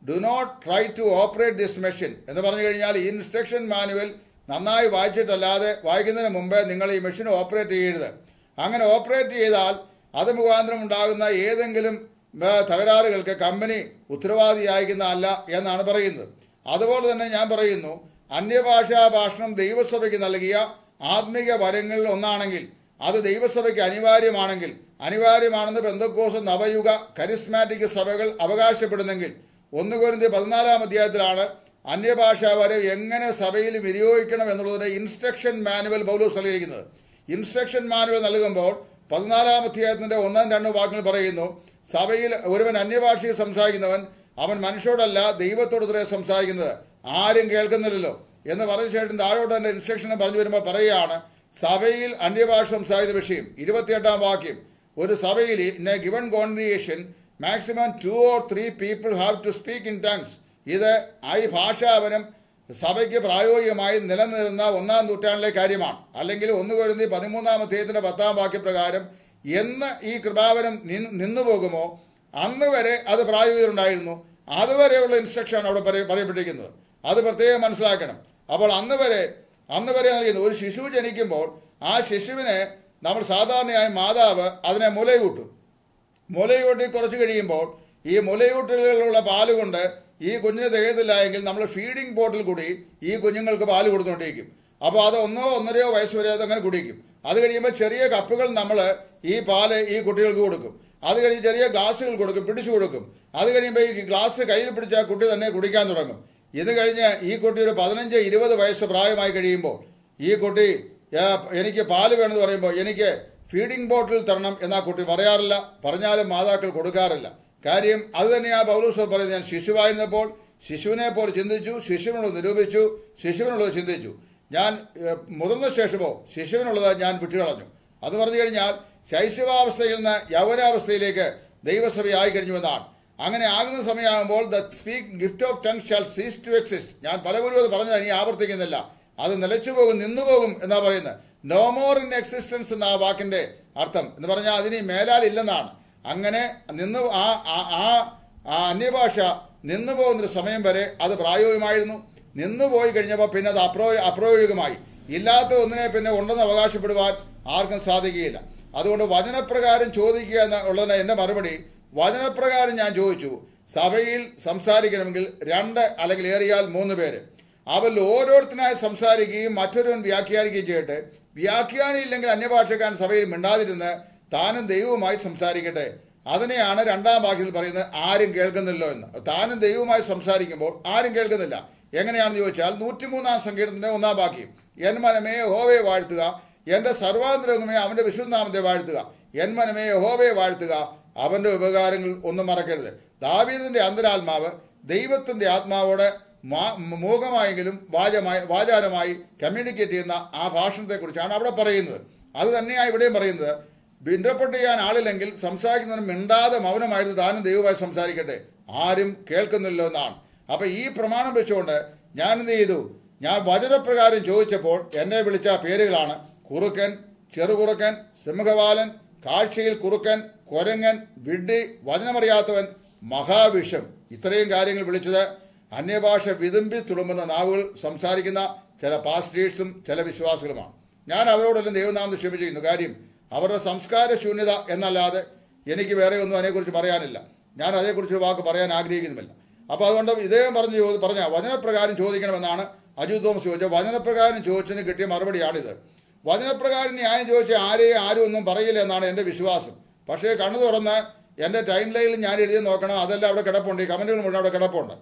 do not try to operate this machine എന്ന് പറഞ്ഞു കഴിഞ്ഞാൽ ഈ ഇൻസ്ട്രക്ഷൻ മാനുവൽ നന്നായി വായിച്ചിട്ടല്ലാതെ വായിക്കുന്നതിന് മുമ്പേ നിങ്ങൾ ഈ മെഷീൻ ഓപ്പറേറ്റ് ചെയ്യരുത് അങ്ങനെ ഓപ്പറേറ്റ് ചെയ്താൽ അത് മുഖാന്തരം ഉണ്ടാകുന്ന ഏതെങ്കിലും ആ, തകരാറുകൾക്ക് കമ്പനി ഉത്തരവാദിയായിരിക്കുന്ന അല്ല എന്നാണ് പറയുന്നത് അതുപോലെ തന്നെ ഞാൻ പറയുന്നു അന്യഭാഷാ ഭാഷണം ദൈവസഭയ്ക്ക് നൽകിയ ആത്മീക വരങ്ങളിൽ ഒന്നാണെങ്കിൽ അത് ദൈവസഭയ്ക്ക് അനിവാര്യമാണെങ്കിൽ അനിവാര്യമാണെന്ന് ബന്ധക്കോസ് നവയുഗ കരിസ്മാറ്റിക് സഭകൾ അവകാശപ്പെടുന്നെങ്കിൽ ഒന്ന് കുരുന്തി പതിനാലാം അധ്യായത്തിലാണ് അന്യഭാഷാ വരം എങ്ങനെ സഭയിൽ വിനിയോഗിക്കണം എന്നുള്ളതിന്റെ ഇൻസ്ട്രക്ഷൻ മാനുവൽ പൗലോസ് നൽകിയിരിക്കുന്നത് ഇൻസ്ട്രക്ഷൻ മാനുവൽ നൽകുമ്പോൾ പതിനാലാം അധ്യായത്തിന്റെ ഒന്നാം രണ്ടും വാക്കുകൾ പറയുന്നു സഭയിൽ ഒരുവൻ അന്യഭാഷയിൽ സംസാരിക്കുന്നവൻ അവൻ മനുഷ്യരോടല്ല ദൈവത്തോട് ഇത്രേ സംസാരിക്കുന്നത് ആരും കേൾക്കുന്നില്ലല്ലോ എന്ന് പറഞ്ഞ ശേഷം താഴോട്ട് എന്റെ ഇൻസ്ട്രക്ഷൻ പറഞ്ഞു വരുമ്പോൾ പറയുകയാണ് സഭയിൽ അന്യഭാഷ സംസാരിക്കുന്ന വിഷയം ഇരുപത്തിയെട്ടാം വാക്യം ഒരു സഭയിൽ in a given congregation maximum two or three people have to speak in tongues ഇത് ആ ഈ ഭാഷാവനം സഭയ്ക്ക് പ്രായോഗികമായി നിലനിന്നിരുന്ന ഒന്നാം നൂറ്റാണ്ടിലെ കാര്യമാണ് അല്ലെങ്കിൽ ഒന്ന് കൊരുന്നി പതിമൂന്നാം അധ്യായത്തിന്റെ പത്താം വാക്യപ്രകാരം എന്ന് ഈ കൃപാവനം നിൻ- നിന്നു പോകുമോ അന്ന് വരെ അത് പ്രായോഗികരുണ്ടായിരുന്നു അതുവരെയുള്ള ഇൻസ്ട്രക്ഷനാണ് അവിടെ പറയ- പറയപ്പെട്ടിരിക്കുന്നത് അത് പ്രത്യേകം മനസ്സിലാക്കണം അപ്പോൾ അന്ന് വരെ അന്ന് വരെ നൽകുന്നത് ഒരു ശിശു ജനിക്കുമ്പോൾ ആ ശിശുവിനെ നമ്മൾ സാധാരണയായി മാതാവ് അതിനെ മുലയൂട്ടും മുലയൂട്ടി കുറച്ച് കഴിയുമ്പോൾ ഈ മുലയൂട്ടലുകളിലുള്ള പാല് കൊണ്ട് ഈ കുഞ്ഞിന് തികയത്തില്ല എങ്കിൽ നമ്മൾ ഫീഡിംഗ് ബോട്ടിൽ കൂടി ഈ കുഞ്ഞുങ്ങൾക്ക് പാല് കൊടുത്തുകൊണ്ടിരിക്കും അപ്പോൾ അത് ഒന്നോ ഒന്നരയോ വയസ്സ് വരെ അതങ്ങനെ കുടിക്കും അത് കഴിയുമ്പോൾ ചെറിയ കപ്പുകൾ നമ്മൾ ഈ പാല് ഈ കുട്ടികൾക്ക് കൊടുക്കും അത് കഴിഞ്ഞ് ചെറിയ ഗ്ലാസ്സുകൾ കൊടുക്കും പിടിച്ചു കൊടുക്കും അത് കഴിയുമ്പോൾ ഈ ഗ്ലാസ് കയ്യിൽ പിടിച്ച ആ കുട്ടി തന്നെ കുടിക്കാൻ തുടങ്ങും ഇത് കഴിഞ്ഞ് ഈ കുട്ടി ഒരു പതിനഞ്ച് ഇരുപത് വയസ്സ് പ്രായമായി കഴിയുമ്പോൾ ഈ കുട്ടി "ഏ, എനിക്ക് പാല് വേണമെന്ന് പറയുമ്പോൾ എനിക്ക് ഫീഡിംഗ് ബോട്ടിൽ തരണം എന്നാ കുട്ടി പറയാറില്ല പറഞ്ഞാലും മാതാക്കൾ കൊടുക്കാറില്ല കാര്യം അത് തന്നെയാണ് പൗലോസ് പറയുന്നത് ഞാൻ ശിശുവായിരുന്നപ്പോൾ ശിശുവിനെ പോലെ ചിന്തിച്ചു ശിശുവിനുള്ളത് നിരൂപിച്ചു ശിശുവിനുള്ളത് ചിന്തിച്ചു ഞാൻ ഏ, മുതിർന്ന ശേഷമോ ശിശുവിനുള്ളത് ഞാൻ വിട്ടുകളഞ്ഞു അത് പറഞ്ഞു കഴിഞ്ഞാൽ ശൈശവാവസ്ഥയിൽ നിന്ന് യൗവനാവസ്ഥയിലേക്ക് ദൈവസഭയായി കഴിഞ്ഞു എന്നാണ് അങ്ങനെ ആകുന്ന സമയമാകുമ്പോൾ the speak gift of tongue shall cease to exist ഞാൻ പലപോലും അത് പറഞ്ഞത് ഇനി ആവർത്തിക്കുന്നില്ല അത് നിലച്ചു പോകും നിന്നു പോകും എന്നാ പറയുന്നത് നോ മോർ ഇൻ എക്സിസ്റ്റൻസ് എന്ന ആ വാക്കിന്റെ അർത്ഥം എന്ന് പറഞ്ഞാൽ അതിന് മേലാൽ ഇല്ലെന്നാണ് അങ്ങനെ നിന്ന് ആ ആ- ആ ആ അന്യഭാഷ നിന്നു പോകുന്നൊരു സമയം വരെ അത് പ്രായോഗികമായിരുന്നു നിന്നു പോയി കഴിഞ്ഞപ്പോൾ പിന്നെ അത് അപ്രോ അപ്രായോഗികമായി ഇല്ലാത്ത ഒന്നിനെ പിന്നെ ഉണ്ടെന്ന് അവകാശപ്പെടുവാൻ ആർക്കും സാധിക്കുകയില്ല അതുകൊണ്ട് വചനപ്രകാരം ചോദിക്കുക എന്ന ഉള്ളതിന് എന്റെ മറുപടി വചനപ്രകാരം ഞാൻ ചോദിച്ചു സഭയിൽ സംസാരിക്കണമെങ്കിൽ രണ്ട് അല്ലെങ്കിൽ ഏറിയാൽ മൂന്ന് പേര് അവരിൽ ഓരോരുത്തനായി സംസാരിക്കുകയും മറ്റൊരുവൻ വ്യാഖ്യാനിക്കുകയും ചെയ്യട്ടെ വ്യാഖ്യാനിയില്ലെങ്കിൽ അന്യഭാഷക്കാരൻ സഭയിൽ മിണ്ടാതിരുന്ന് താനും ദൈവവുമായി സംസാരിക്കട്ടെ അതിനെയാണ് രണ്ടാം വാക്യത്തിൽ പറയുന്നത് ആരും കേൾക്കുന്നില്ലോ എന്ന് താനും ദൈവവുമായി സംസാരിക്കുമ്പോൾ ആരും കേൾക്കുന്നില്ല എങ്ങനെയാണെന്ന് ചോദിച്ചാൽ നൂറ്റിമൂന്നാം സങ്കീർത്തത്തിന്റെ ഒന്നാം വാക്യം എൻ മനമേ ഹോവയെ വാഴ്ത്തുക എന്റെ സർവാന്തരംഗമേ അവന്റെ വിശുദ്ധനാമത്തെ വാഴ്ത്തുക എൻ മനമേ ഹോവയെ വാഴ്ത്തുക അവന്റെ ഉപകാരങ്ങൾ ഒന്നും മറക്കരുത് ദാവീദിന്റെ അന്തരാത്മാവ് ദൈവത്തിന്റെ ആത്മാവോട് മാ- മൂകമായെങ്കിലും വാചമായി വാചാരമായി കമ്മ്യൂണിക്കേറ്റ് ചെയ്യുന്ന ആ ഭാഷണത്തെക്കുറിച്ചാണ് അവിടെ പറയുന്നത് അത് തന്നെയാണ് ഇവിടെയും പറയുന്നത് ഇന്റർപ്രട്ട് ചെയ്യാൻ ആളില്ലെങ്കിൽ സംസാരിക്കുന്നവന് മിണ്ടാതെ മൗനമായിരുന്നു താനും ദൈവമായി സംസാരിക്കട്ടെ ആരും കേൾക്കുന്നില്ലോ എന്നാണ് അപ്പൊ ഈ പ്രമാണം വെച്ചുകൊണ്ട് ഞാൻ എന്ത് ചെയ്തു ഞാൻ വചനപ്രകാരം ചോദിച്ചപ്പോൾ എന്നെ വിളിച്ച പേരുകളാണ് കുറുക്കൻ ചെറുകുറുക്കൻ സിംഹവാലൻ കാഴ്ചയിൽ കുറുക്കൻ കൊരങ്ങൻ വിഡ്ഢി വചനമറിയാത്തവൻ മഹാവിഷം ഇത്രയും കാര്യങ്ങൾ വിളിച്ചത് അന്യഭാഷ വിതുമ്പി തുളുമ്പുന്ന നാവുകൾ സംസാരിക്കുന്ന ചില പാസ്റ്റേഴ്സും ചില വിശ്വാസികളുമാണ് ഞാൻ അവരോടെല്ലാം ദൈവനാമം ക്ഷമിച്ചിരിക്കുന്നു കാര്യം അവരുടെ സംസ്കാര ശൂന്യത എന്നല്ലാതെ എനിക്ക് വേറെ ഒന്നും അതിനെക്കുറിച്ച് പറയാനില്ല ഞാൻ അതേക്കുറിച്ച് ഒരു വാക്ക് പറയാൻ ആഗ്രഹിക്കുന്നുമില്ല അപ്പോൾ അതുകൊണ്ട് ഇദ്ദേഹം പറഞ്ഞു ചോ- പറഞ്ഞ വചനപ്രകാരം ചോദിക്കണമെന്നാണ് അജു തോമസ് ചോദിച്ചത് വചനപ്രകാരം ചോദിച്ചതിന് കിട്ടിയ മറുപടിയാണിത് വചനപ്രകാരം ന്യായം ചോദിച്ച ആരെയും ആരും ഒന്നും പറയില്ല എന്നാണ് എൻ്റെ വിശ്വാസം പക്ഷേ കണ്ണു തുറന്ന് എൻ്റെ ടൈം ലൈനിൽ ഞാൻ എഴുതി നോക്കണം അതെല്ലാം അവിടെ കിടപ്പുണ്ട് ഈ കമൻറ്റുകൾ മുഴുവൻ അവിടെ കിടപ്പുണ്ട്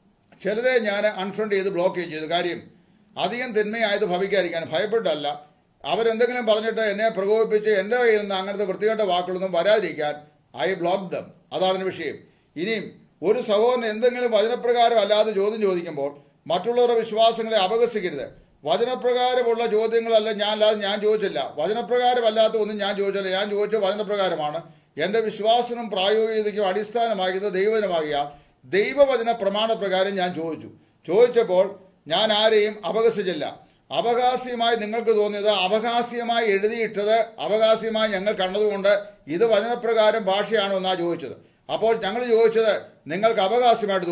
ചിലരെ ഞാൻ അൺഫ്രണ്ട് ചെയ്ത് ബ്ലോക്ക് ചെയ്തു കാര്യം അധികം തിന്മയായത് ഭവിക്കാതിരിക്കാൻ ഭയപ്പെട്ടല്ല അവരെന്തെങ്കിലും പറഞ്ഞിട്ട് എന്നെ പ്രകോപിപ്പിച്ച് എൻ്റെ കയ്യിൽ നിന്ന് അങ്ങനത്തെ വൃത്തികെട്ട വാക്കുകളൊന്നും വരാതിരിക്കാൻ ഐ ബ്ലോക്ക് ദം അതാണ് എൻ്റെ വിഷയം ഇനിയും ഒരു സഹോദരൻ എന്തെങ്കിലും വചനപ്രകാരം അല്ലാതെ ചോദ്യം ചോദിക്കുമ്പോൾ മറ്റുള്ളവരുടെ വിശ്വാസങ്ങളെ അപകസിക്കരുത് വചനപ്രകാരമുള്ള ചോദ്യങ്ങളല്ല ഞാൻ അല്ലാതെ ഞാൻ ചോദിച്ചില്ല വചനപ്രകാരമല്ലാത്ത ഒന്നും ഞാൻ ചോദിച്ചില്ല ഞാൻ ചോദിച്ച വചനപ്രകാരമാണ് എൻ്റെ വിശ്വാസനും പ്രായോഗികതയ്ക്കും അടിസ്ഥാനമാകിയത് ദൈവജനമാകിയ ദൈവവചന പ്രമാണപ്രകാരം ഞാൻ ചോദിച്ചു ചോദിച്ചപ്പോൾ ഞാൻ ആരെയും അപകസിച്ചില്ല അപഹാസ്യമായി നിങ്ങൾക്ക് തോന്നിയത് അപഹാസ്യമായി എഴുതിയിട്ടത് അപഹാസ്യമായി ഞങ്ങൾ കണ്ടതുകൊണ്ട് ഇത് വചനപ്രകാരം ഭാഷയാണോ എന്നാ ചോദിച്ചത് അപ്പോൾ ഞങ്ങൾ ചോദിച്ചത് നിങ്ങൾക്ക് അപഹാസ്യമായിട്ട് തോന്നി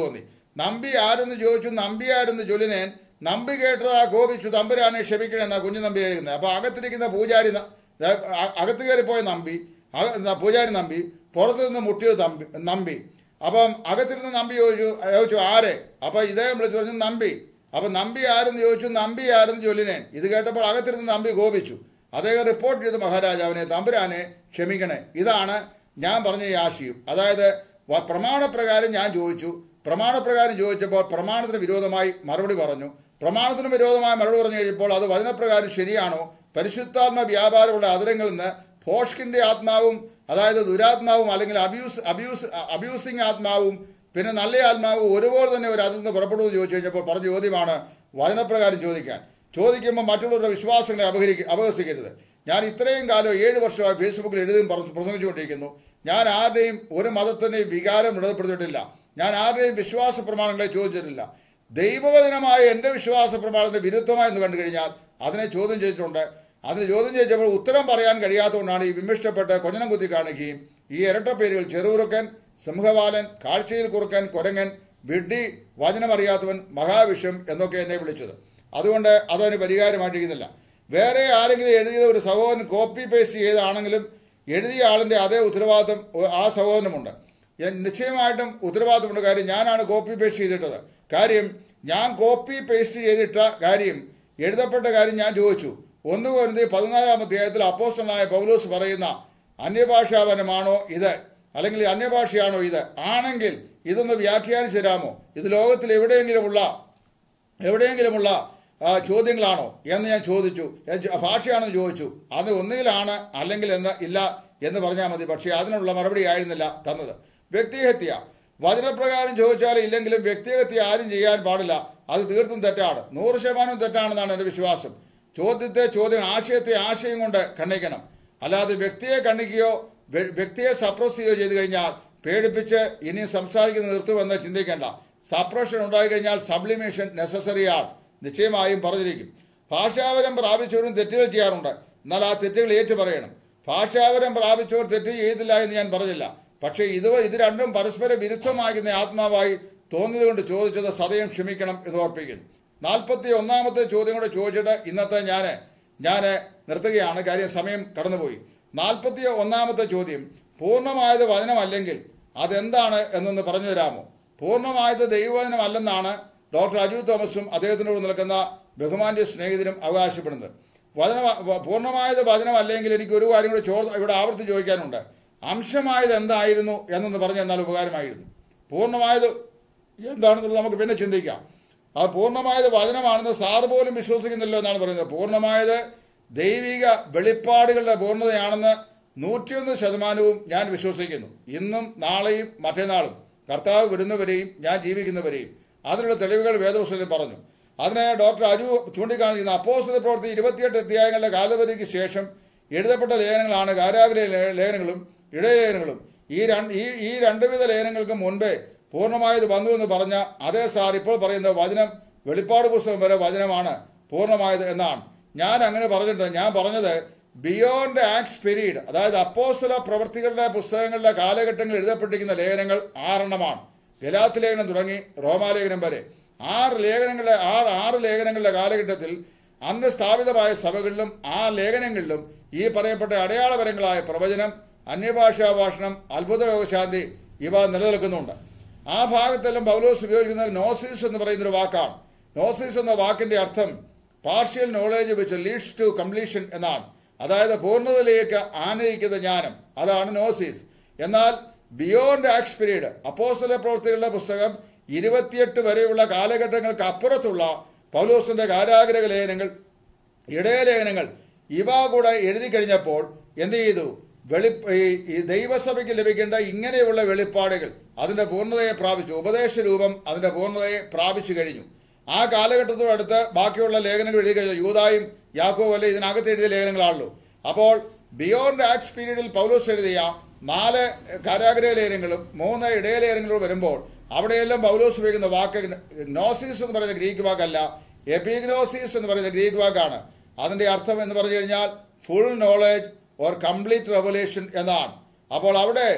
നമ്പി ആരെന്ന് ചോദിച്ചു നമ്പി ആരെന്ന് ചൊല്ലിനേൻ നമ്പി കേട്ടതാ കോപിച്ചു തമ്പുരാനെ ക്ഷമിക്കണേ എന്നാ കുഞ്ഞു നമ്പി എഴുതുന്നത് അപ്പൊ അകത്തിരിക്കുന്ന പൂജാരി ന- അ- അകത്ത് കയറിപ്പോയ നമ്പി അക- എന്താ പൂജാരി നമ്പി പുറത്തു നിന്ന് മുട്ടിയത് തമ്പി നമ്പി അപ്പം അകത്തിരുന്ന് നമ്പി ചോദിച്ചു ചോദിച്ചു ആരെ അപ്പൊ ഇദ്ദേഹം വിളിച്ചു പറഞ്ഞു നമ്പി അപ്പൊ നമ്പി ആരെന്ന് ചോദിച്ചു നമ്പി ആരെന്ന് ചൊല്ലിനേൻ ഇത് കേട്ടപ്പോൾ അകത്തിരുന്ന് നമ്പി കോപിച്ചു അദ്ദേഹം റിപ്പോർട്ട് ചെയ്തു മഹാരാജാവിനെ തമ്പുരാനെ ക്ഷമിക്കണേ ഇതാണ് ഞാൻ പറഞ്ഞ ഈ ആശയം അതായത് വ- പ്രമാണപ്രകാരം ഞാൻ ചോദിച്ചു പ്രമാണപ്രകാരം ചോദിച്ചപ്പോൾ പ്രമാണത്തിന് വിരോധമായി മറുപടി പറഞ്ഞു പ്രമാണത്തിന് വിരോധമായി മറുപടി പറഞ്ഞു കഴിഞ്ഞപ്പോൾ അത് വചനപ്രകാരം ശരിയാണോ പരിശുദ്ധാത്മ വ്യാപാരമുള്ള അതിരങ്ങളിൽ നിന്ന് ഫോഷ്കിന്റെ ആത്മാവും അതായത് ദുരാത്മാവും അല്ലെങ്കിൽ അബ്യൂസ് അബ്യൂസ് അബ്യൂസിങ് ആത്മാവും പിന്നെ നല്ല ആത്മാവും ഒരുപോലെ തന്നെ ഒരു അതിൽ നിന്ന് പുറപ്പെടുമെന്ന് ചോദിച്ചു കഴിഞ്ഞപ്പോൾ പറഞ്ഞ ചോദ്യമാണ് വചനപ്രകാരം ചോദിക്കാൻ ചോദിക്കുമ്പോൾ മറ്റുള്ളവരുടെ വിശ്വാസങ്ങളെ അപഹരിക്ക അപഹസിക്കരുത് ഞാൻ ഇത്രയും കാലം ഏഴ് വർഷമായി ഫേസ്ബുക്കിൽ എഴുതിയും പറ- പ്രസംഗിച്ചുകൊണ്ടിരിക്കുന്നു ഞാൻ ആരുടെയും ഒരു മതത്തിൻ്റെയും വികാരം ഇടപെടുത്തിയിട്ടില്ല ഞാൻ ആരുടെയും വിശ്വാസ പ്രമാണങ്ങളെ ചോദിച്ചിട്ടില്ല ദൈവവചനമായ എൻ്റെ വിശ്വാസ പ്രമാണത്തിന് വിരുദ്ധമായെന്ന് കണ്ടു കഴിഞ്ഞാൽ അതിനെ ചോദ്യം ചെയ്തിട്ടുണ്ട് അതിന് ചോദ്യം ചെയ്തപ്പോൾ ഉത്തരം പറയാൻ കഴിയാത്തതുകൊണ്ടാണ് ഈ വിമിഷ്ടപ്പെട്ട് കൊഞ്ഞനം കുത്തി കാണിക്കുകയും ഈ ഇരട്ട പേരുകൾ ചെറുകുറുക്കൻ സിംഹവാലൻ കാഴ്ചയിൽ കുറുക്കൻ കുരങ്ങൻ വിഡ്ഢി വചനമറിയാത്തവൻ മഹാവിഷം എന്നൊക്കെ എന്നെ വിളിച്ചത് അതുകൊണ്ട് അതതിന് പരിഹാരമായിട്ടിരിക്കുന്നില്ല വേറെ ആരെങ്കിലും എഴുതിയത് ഒരു സഹോദരൻ കോപ്പി പേസ്റ്റ് ചെയ്താണെങ്കിലും എഴുതിയ ആളിന്റെ അതേ ഉത്തരവാദിത്വം ഒ- ആ സഹോദരനുമുണ്ട് എൻ- നിശ്ചയമായിട്ടും ഉത്തരവാദിത്തമുണ്ട് കാര്യം ഞാനാണ് കോപ്പി പേസ്റ്റ് ചെയ്തിട്ടത് കാര്യം ഞാൻ കോപ്പി പേസ്റ്റ് ചെയ്തിട്ട കാര്യം എഴുതപ്പെട്ട കാര്യം ഞാൻ ചോദിച്ചു ഒന്ന് കൊരുന്തി പതിനാലാം അധ്യായത്തിൽ അപ്പോസ്റ്റലായ പൗലോസ് പറയുന്ന അന്യഭാഷാപരമാണോ ഇത് അല്ലെങ്കിൽ അന്യഭാഷയാണോ ഇത് ആണെങ്കിൽ ഇതൊന്ന് വ്യാഖ്യാനിച്ചു തരാമോ ഇത് ലോകത്തിൽ എവിടെയെങ്കിലുമുള്ള എവിടെയെങ്കിലുമുള്ള ആ, ചോദ്യങ്ങളാണോ എന്ന് ഞാൻ ചോദിച്ചു ഞാൻ ചോ- ഭാഷയാണെന്ന് ചോദിച്ചു അത് ഒന്നുകിലാണ് അല്ലെങ്കിൽ എന്ന് ഇല്ല എന്ന് പറഞ്ഞാൽ മതി പക്ഷേ അതിനുള്ള മറുപടി ആയിരുന്നില്ല തന്നത് വ്യക്തിഹത്യ വചനപ്രകാരം ചോദിച്ചാൽ ഇല്ലെങ്കിലും വ്യക്തിഹത്യ ആരും ചെയ്യാൻ പാടില്ല അത് തീർത്തും തെറ്റാണ് നൂറ് ശതമാനം തെറ്റാണെന്നാണ് എൻ്റെ വിശ്വാസം ചോദ്യത്തെ ചോദ്യം ആശയത്തെ ആശയം കൊണ്ട് ഖണ്ഡിക്കണം അല്ലാതെ വ്യക്തിയെ ഖണ്ഡിക്കുകയോ വ്യ- വ്യക്തിയെ സപ്രസ് ചെയ്യുകയോ ചെയ്തു കഴിഞ്ഞാൽ പേടിപ്പിച്ച് ഇനി സംസാരിക്കുന്നത് നിർത്തുമെന്ന് ചിന്തിക്കേണ്ട സപ്രഷൻ ഉണ്ടായി കഴിഞ്ഞാൽ സബ്ലിമേഷൻ നെസസറിയാണ് നിശ്ചയമായും പറഞ്ഞിരിക്കും ഭാഷാവരം പ്രാപിച്ചവരും തെറ്റുകൾ ചെയ്യാറുണ്ട് എന്നാൽ ആ തെറ്റുകൾ ഏറ്റു പറയണം ഭാഷാവരം പ്രാപിച്ചവർ തെറ്റ് ചെയ്തില്ല എന്ന് ഞാൻ പറഞ്ഞില്ല പക്ഷേ ഇത് ഇത് രണ്ടും പരസ്പര വിരുദ്ധമാകുന്ന ആത്മാവായി തോന്നിയതുകൊണ്ട് ചോദിച്ചത് സദയം ക്ഷമിക്കണം എന്ന് ഓർപ്പിക്കുന്നു നാൽപ്പത്തി ഒന്നാമത്തെ ചോദ്യം കൂടെ ചോദിച്ചിട്ട് ഇന്നത്തെ ഞാൻ ഞാൻ നിർത്തുകയാണ് കാര്യം സമയം കടന്നുപോയി നാൽപ്പത്തി ഒന്നാമത്തെ ചോദ്യം പൂർണ്ണമായത് വചനമല്ലെങ്കിൽ അതെന്താണ് എന്നൊന്ന് പറഞ്ഞു തരാമോ പൂർണ്ണമായത് ദൈവവചനമല്ലെന്നാണ് ഡോക്ടർ അജു തോമസും അദ്ദേഹത്തിനോട് നിൽക്കുന്ന ബഹുമാന്യ സ്നേഹിതരും അവകാശപ്പെടുന്നത് വചന പൂർണ്ണമായത് വചനമല്ലെങ്കിൽ എനിക്ക് ഒരു കാര്യം കൂടി ചോ ഇവിടെ ആവർത്തി ചോദിക്കാനുണ്ട് അംശമായത് എന്തായിരുന്നു എന്നൊന്ന് പറഞ്ഞു തന്നാൽ ഉപകാരമായിരുന്നു പൂർണ്ണമായത് എന്താണെന്നുള്ളത് നമുക്ക് പിന്നെ ചിന്തിക്കാം ആ പൂർണ്ണമായത് വചനമാണെന്ന് സാറ് പോലും വിശ്വസിക്കുന്നില്ല എന്നാണ് പറയുന്നത് പൂർണ്ണമായത് ദൈവിക വെളിപ്പാടുകളുടെ പൂർണ്ണതയാണെന്ന് നൂറ്റിയൊന്ന് ശതമാനവും ഞാൻ വിശ്വസിക്കുന്നു ഇന്നും നാളെയും മറ്റന്നാളും കർത്താവ് വിടുന്നവരെയും ഞാൻ ജീവിക്കുന്നവരെയും അതിനുള്ള തെളിവുകൾ വേദപുസ്തകത്തിൽ പറഞ്ഞു അതിന് ഡോക്ടർ അജു ചൂണ്ടിക്കാണിക്കുന്ന അപ്പോസ്തല പ്രവൃത്തി ഇരുപത്തിയെട്ട് അധ്യായങ്ങളുടെ കാലപരിധിക്ക് ശേഷം എഴുതപ്പെട്ട ലേഖനങ്ങളാണ് കാരാവിലെ ലേ- ലേഖനങ്ങളും ഇടയലേഖനങ്ങളും ഈ രണ്ട് ഈ ഈ രണ്ടുവിധ ലേഖനങ്ങൾക്ക് മുൻപേ പൂർണ്ണമായത് വന്നു എന്ന് പറഞ്ഞ അതേ സാർ ഇപ്പോൾ പറയുന്ന വചനം വെളിപ്പാട് പുസ്തകം വരെ വചനമാണ് പൂർണ്ണമായത് എന്നാണ് ഞാൻ അങ്ങനെ പറഞ്ഞിട്ടുണ്ട് ഞാൻ പറഞ്ഞത് ബിയോണ്ട് ആക്സ് പീരീഡ് അതായത് അപ്പോസ്തല പ്രവർത്തികളുടെ പുസ്തകങ്ങളുടെ കാലഘട്ടങ്ങളിൽ എഴുതപ്പെട്ടിരിക്കുന്ന ലേഖനങ്ങൾ ആറെണ്ണമാണ് ഗലാത്ത് ലേഖനം തുടങ്ങി റോമാലേഖനം വരെ ആറ് ലേഖനങ്ങളുടെ ആറ് ആറ് ലേഖനങ്ങളുടെ കാലഘട്ടത്തിൽ അന്ന് സ്ഥാപിതമായ സഭകളിലും ആ ലേഖനങ്ങളിലും ഈ പറയപ്പെട്ട അടയാളപരങ്ങളായ പ്രവചനം അന്യഭാഷാ ഭാഷണം അത്ഭുത രോഗശാന്തി ഇവ നിലനിൽക്കുന്നുണ്ട് ആ ഭാഗത്തെല്ലാം പൗലോസ് ഉപയോഗിക്കുന്നത് നോസിസ് എന്ന് പറയുന്ന ഒരു വാക്കാണ് നോസിസ് എന്ന വാക്കിന്റെ അർത്ഥം partial knowledge which leads to completion എന്നാണ് അതായത് പൂർണ്ണതയിലേക്ക് ആനയിക്കുന്ന ജ്ഞാനം അതാണ് നോസിസ് എന്നാൽ ബിയോണ്ട് ആക്സ് പീരീഡ് അപ്പോസ്തല പ്രവൃത്തികളുടെ പുസ്തകം ഇരുപത്തിയെട്ട് വരെയുള്ള കാലഘട്ടങ്ങൾക്ക് അപ്പുറത്തുള്ള പൗലോസിന്റെ കാരാഗ്രഹ ലേഖനങ്ങൾ ഇടയലേഖനങ്ങൾ ഇവ കൂടെ എഴുതി കഴിഞ്ഞപ്പോൾ എന്ത് ചെയ്തു വെളി ഈ- ഈ ദൈവസഭയ്ക്ക് ലഭിക്കേണ്ട ഇങ്ങനെയുള്ള വെളിപ്പാടുകൾ അതിന്റെ പൂർണ്ണതയെ പ്രാപിച്ചു ഉപദേശ രൂപം അതിന്റെ പൂർണ്ണതയെ പ്രാപിച്ചു കഴിഞ്ഞു ആ കാലഘട്ടത്തോടടുത്ത് ബാക്കിയുള്ള ലേഖനങ്ങൾ എഴുതി കഴിഞ്ഞു യൂതായും യാക്കോവും അല്ലെ ഇതിനകത്ത് എഴുതിയ ലേഖനങ്ങളാണല്ലോ അപ്പോൾ ബിയോണ്ട് ആക്സ് പീരീഡിൽ പൗലോസ് എഴുതിയ നാല് കാരാഗ്രഹ ലേഖനങ്ങളും മൂന്ന് ഇടയലേഖനങ്ങളും വരുമ്പോൾ അവിടെയെല്ലാം പൗലോസ് ഉപയോഗിക്കുന്ന വാക്ക് നോസിസ് എന്ന് പറയുന്ന ഗ്രീക്ക് വാക്കല്ല എപ്പിഗ്നോസിസ് എന്ന് പറയുന്ന ഗ്രീക്ക് വാക്കാണ് അതിന്റെ അർത്ഥം എന്ന് പറഞ്ഞു കഴിഞ്ഞാൽ full knowledge or complete revelation എന്നാണ് അപ്പോൾ അവിടെ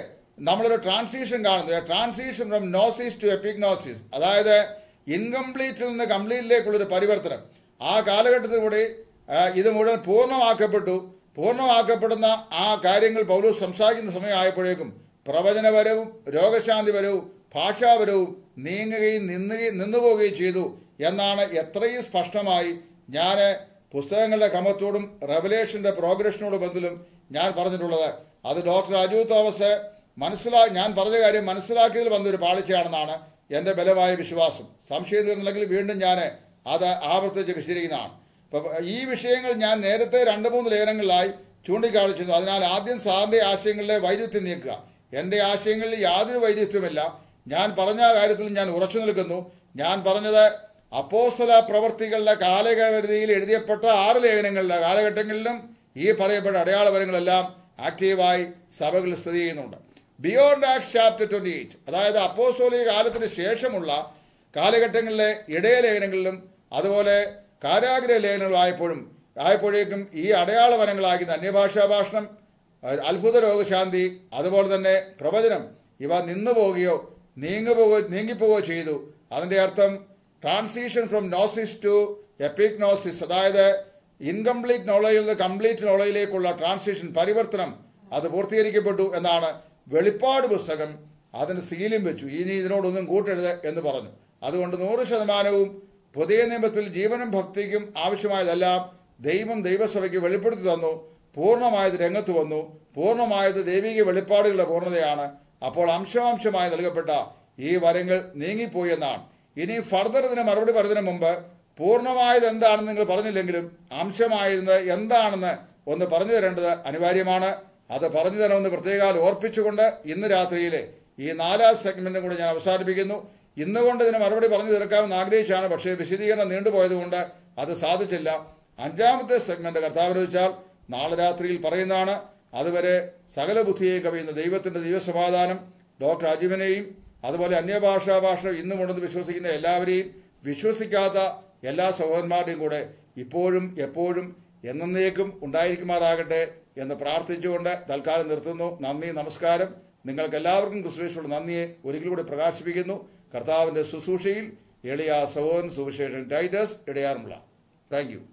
നമ്മളൊരു ട്രാൻസിഷൻ കാണുന്നത് transition from gnosis to epignosis അതായത് ഇൻകംപ്ലീറ്റിൽ നിന്ന് കംപ്ലീറ്റിലേക്കുള്ളൊരു പരിവർത്തനം ആ കാലഘട്ടത്തിൽ കൂടി ആ, ഇത് മുഴുവൻ പൂർണ്ണമാക്കപ്പെട്ടു പൂർണ്ണമാക്കപ്പെടുന്ന ആ കാര്യങ്ങൾ പൗലോസ് സംസാരിക്കുന്ന സമയമായപ്പോഴേക്കും പ്രവചനപരവും രോഗശാന്തിപരവും ഭാഷാപരവും നീങ്ങുകയും നിന്നുകയും നിന്നുപോവുകയും ചെയ്തു എന്നാണ് എത്രയും സ്പഷ്ടമായി ഞാൻ പുസ്തകങ്ങളുടെ ക്രമത്തോടും റെവലേഷന്റെ പ്രോഗ്രഷനോടും ബന്ധത്തിലും ഞാൻ പറഞ്ഞിട്ടുള്ളത് അത് ഡോക്ടർ അജു തോമസ് മനസ്സിലാ ഞാൻ പറഞ്ഞ കാര്യം മനസ്സിലാക്കിയതിൽ വന്നൊരു പാളിച്ചയാണെന്നാണ് എൻ്റെ ബലമായ വിശ്വാസം സംശയം തീർന്നില്ലെങ്കിൽ വീണ്ടും ഞാൻ അത് ആവർത്തിച്ച് വിശദീകരിക്കുന്നതാണ് ഇപ്പൊ ഈ വിഷയങ്ങൾ ഞാൻ നേരത്തെ രണ്ട് മൂന്ന് ലേഖനങ്ങളിലായി ചൂണ്ടിക്കാണിച്ചിരുന്നു അതിനാൽ ആദ്യം സാറിന്റെ ആശയങ്ങളിലെ വൈരുദ്ധ്യം നീക്കുക എൻ്റെ ആശയങ്ങളിൽ യാതൊരു വൈരുദ്ധ്യമില്ല ഞാൻ പറഞ്ഞ കാര്യത്തിൽ ഞാൻ ഉറച്ചു നിൽക്കുന്നു ഞാൻ പറഞ്ഞത് അപ്പോസ്തല പ്രവർത്തികളുടെ കാലപരിധിയിൽ എഴുതിയപ്പെട്ട ആറ് ലേഖനങ്ങളുടെ കാലഘട്ടങ്ങളിലും ഈ പറയപ്പെട്ട അടയാളപരങ്ങളെല്ലാം ആക്റ്റീവായി സഭകളിൽ സ്ഥിതി ചെയ്യുന്നുണ്ട് beyond Acts chapter twenty eight അതായത് അപ്പോസ്തോലിക കാലത്തിന് ശേഷമുള്ള കാലഘട്ടങ്ങളിലെ ഇടയലേഖനങ്ങളിലും അതുപോലെ കാരാഗ്രഹ ലേഖനങ്ങളായപ്പോഴും ആയപ്പോഴേക്കും ഈ അടയാളവനങ്ങളാകുന്ന അന്യഭാഷാ ഭാഷണം അത്ഭുത രോഗശാന്തി അതുപോലെ തന്നെ പ്രവചനം ഇവ നിന്നു പോവുകയോ നീങ്ങുപോകോ നീങ്ങിപ്പോവുകയോ ചെയ്തു അതിന്റെ അർത്ഥം transition from gnosis to epignosis അതായത് ഇൻകംപ്ലീറ്റ് നോളജിൽ നിന്ന് കംപ്ലീറ്റ് നോളജിലേക്കുള്ള ട്രാൻസിഷൻ പരിവർത്തനം അത് പൂർത്തീകരിക്കപ്പെട്ടു എന്നാണ് വെളിപ്പാട് പുസ്തകം അതിന് സീലും വെച്ചു ഇനി ഇതിനോടൊന്നും കൂട്ടരുത് എന്ന് പറഞ്ഞു അതുകൊണ്ട് നൂറ് ശതമാനവും പുതിയ നിയമത്തിൽ ജീവനും ഭക്തിക്കും ആവശ്യമായതെല്ലാം ദൈവം ദൈവസഭയ്ക്ക് വെളിപ്പെടുത്തി തന്നു പൂർണ്ണമായത് രംഗത്ത് വന്നു പൂർണ്ണമായത് ദൈവിക വെളിപ്പാടുകളുടെ പൂർണ്ണതയാണ് അപ്പോൾ അംശാംശമായി നൽകപ്പെട്ട ഈ വരങ്ങൾ നീങ്ങിപ്പോയി എന്നാണ് ഇനി ഫർദർ ഇതിന് മറുപടി പറയുന്നതിന് മുമ്പ് പൂർണ്ണമായത് എന്താണെന്ന് നിങ്ങൾ പറഞ്ഞില്ലെങ്കിലും അംശമായിരുന്നത് എന്താണെന്ന് ഒന്ന് പറഞ്ഞു തരേണ്ടത് അനിവാര്യമാണ് അത് പറഞ്ഞു തരണമെന്ന് പ്രത്യേകം ഓർപ്പിച്ചുകൊണ്ട് ഇന്ന് രാത്രിയിലെ ഈ നാലാം സെഗ്മെന്റും കൂടി ഞാൻ അവസാനിപ്പിക്കുന്നു ഇന്നുകൊണ്ട് ഇതിന് മറുപടി പറഞ്ഞു തീർക്കാമെന്ന് ആഗ്രഹിച്ചാണ് പക്ഷേ വിശദീകരണം നീണ്ടുപോയതുകൊണ്ട് അത് സാധിച്ചില്ല അഞ്ചാമത്തെ സെഗ്മെന്റ് കർത്താവിന് വെച്ചാൽ നാളെ രാത്രിയിൽ പറയുന്നതാണ് അതുവരെ സകല ബുദ്ധിയെ കവിയുന്ന ദൈവത്തിന്റെ ദൈവസമാധാനം ഡോക്ടർ അജിമനെയും അതുപോലെ അന്യഭാഷാ ഭാഷ ഇന്നും കൊണ്ടെന്ന് വിശ്വസിക്കുന്ന എല്ലാവരെയും വിശ്വസിക്കാത്ത എല്ലാ സഹോദരന്മാരുടെയും കൂടെ ഇപ്പോഴും എപ്പോഴും എന്നേക്കും ഉണ്ടായിരിക്കുമാറാകട്ടെ എന്ന് പ്രാർത്ഥിച്ചുകൊണ്ട് തൽക്കാലം നിർത്തുന്നു നന്ദി നമസ്കാരം നിങ്ങൾക്ക് എല്ലാവർക്കും ക്രിസ്തുവേശുള്ള നന്ദിയെ ഒരിക്കൽ കൂടി പ്രകാശിപ്പിക്കുന്നു കർത്താവിന്റെ ശുശ്രൂഷയിൽ എളിയ സഹോദരൻ സുവിശേഷൻ ടൈറ്റസ് ഇടയാറുമുള്ള താങ്ക് യു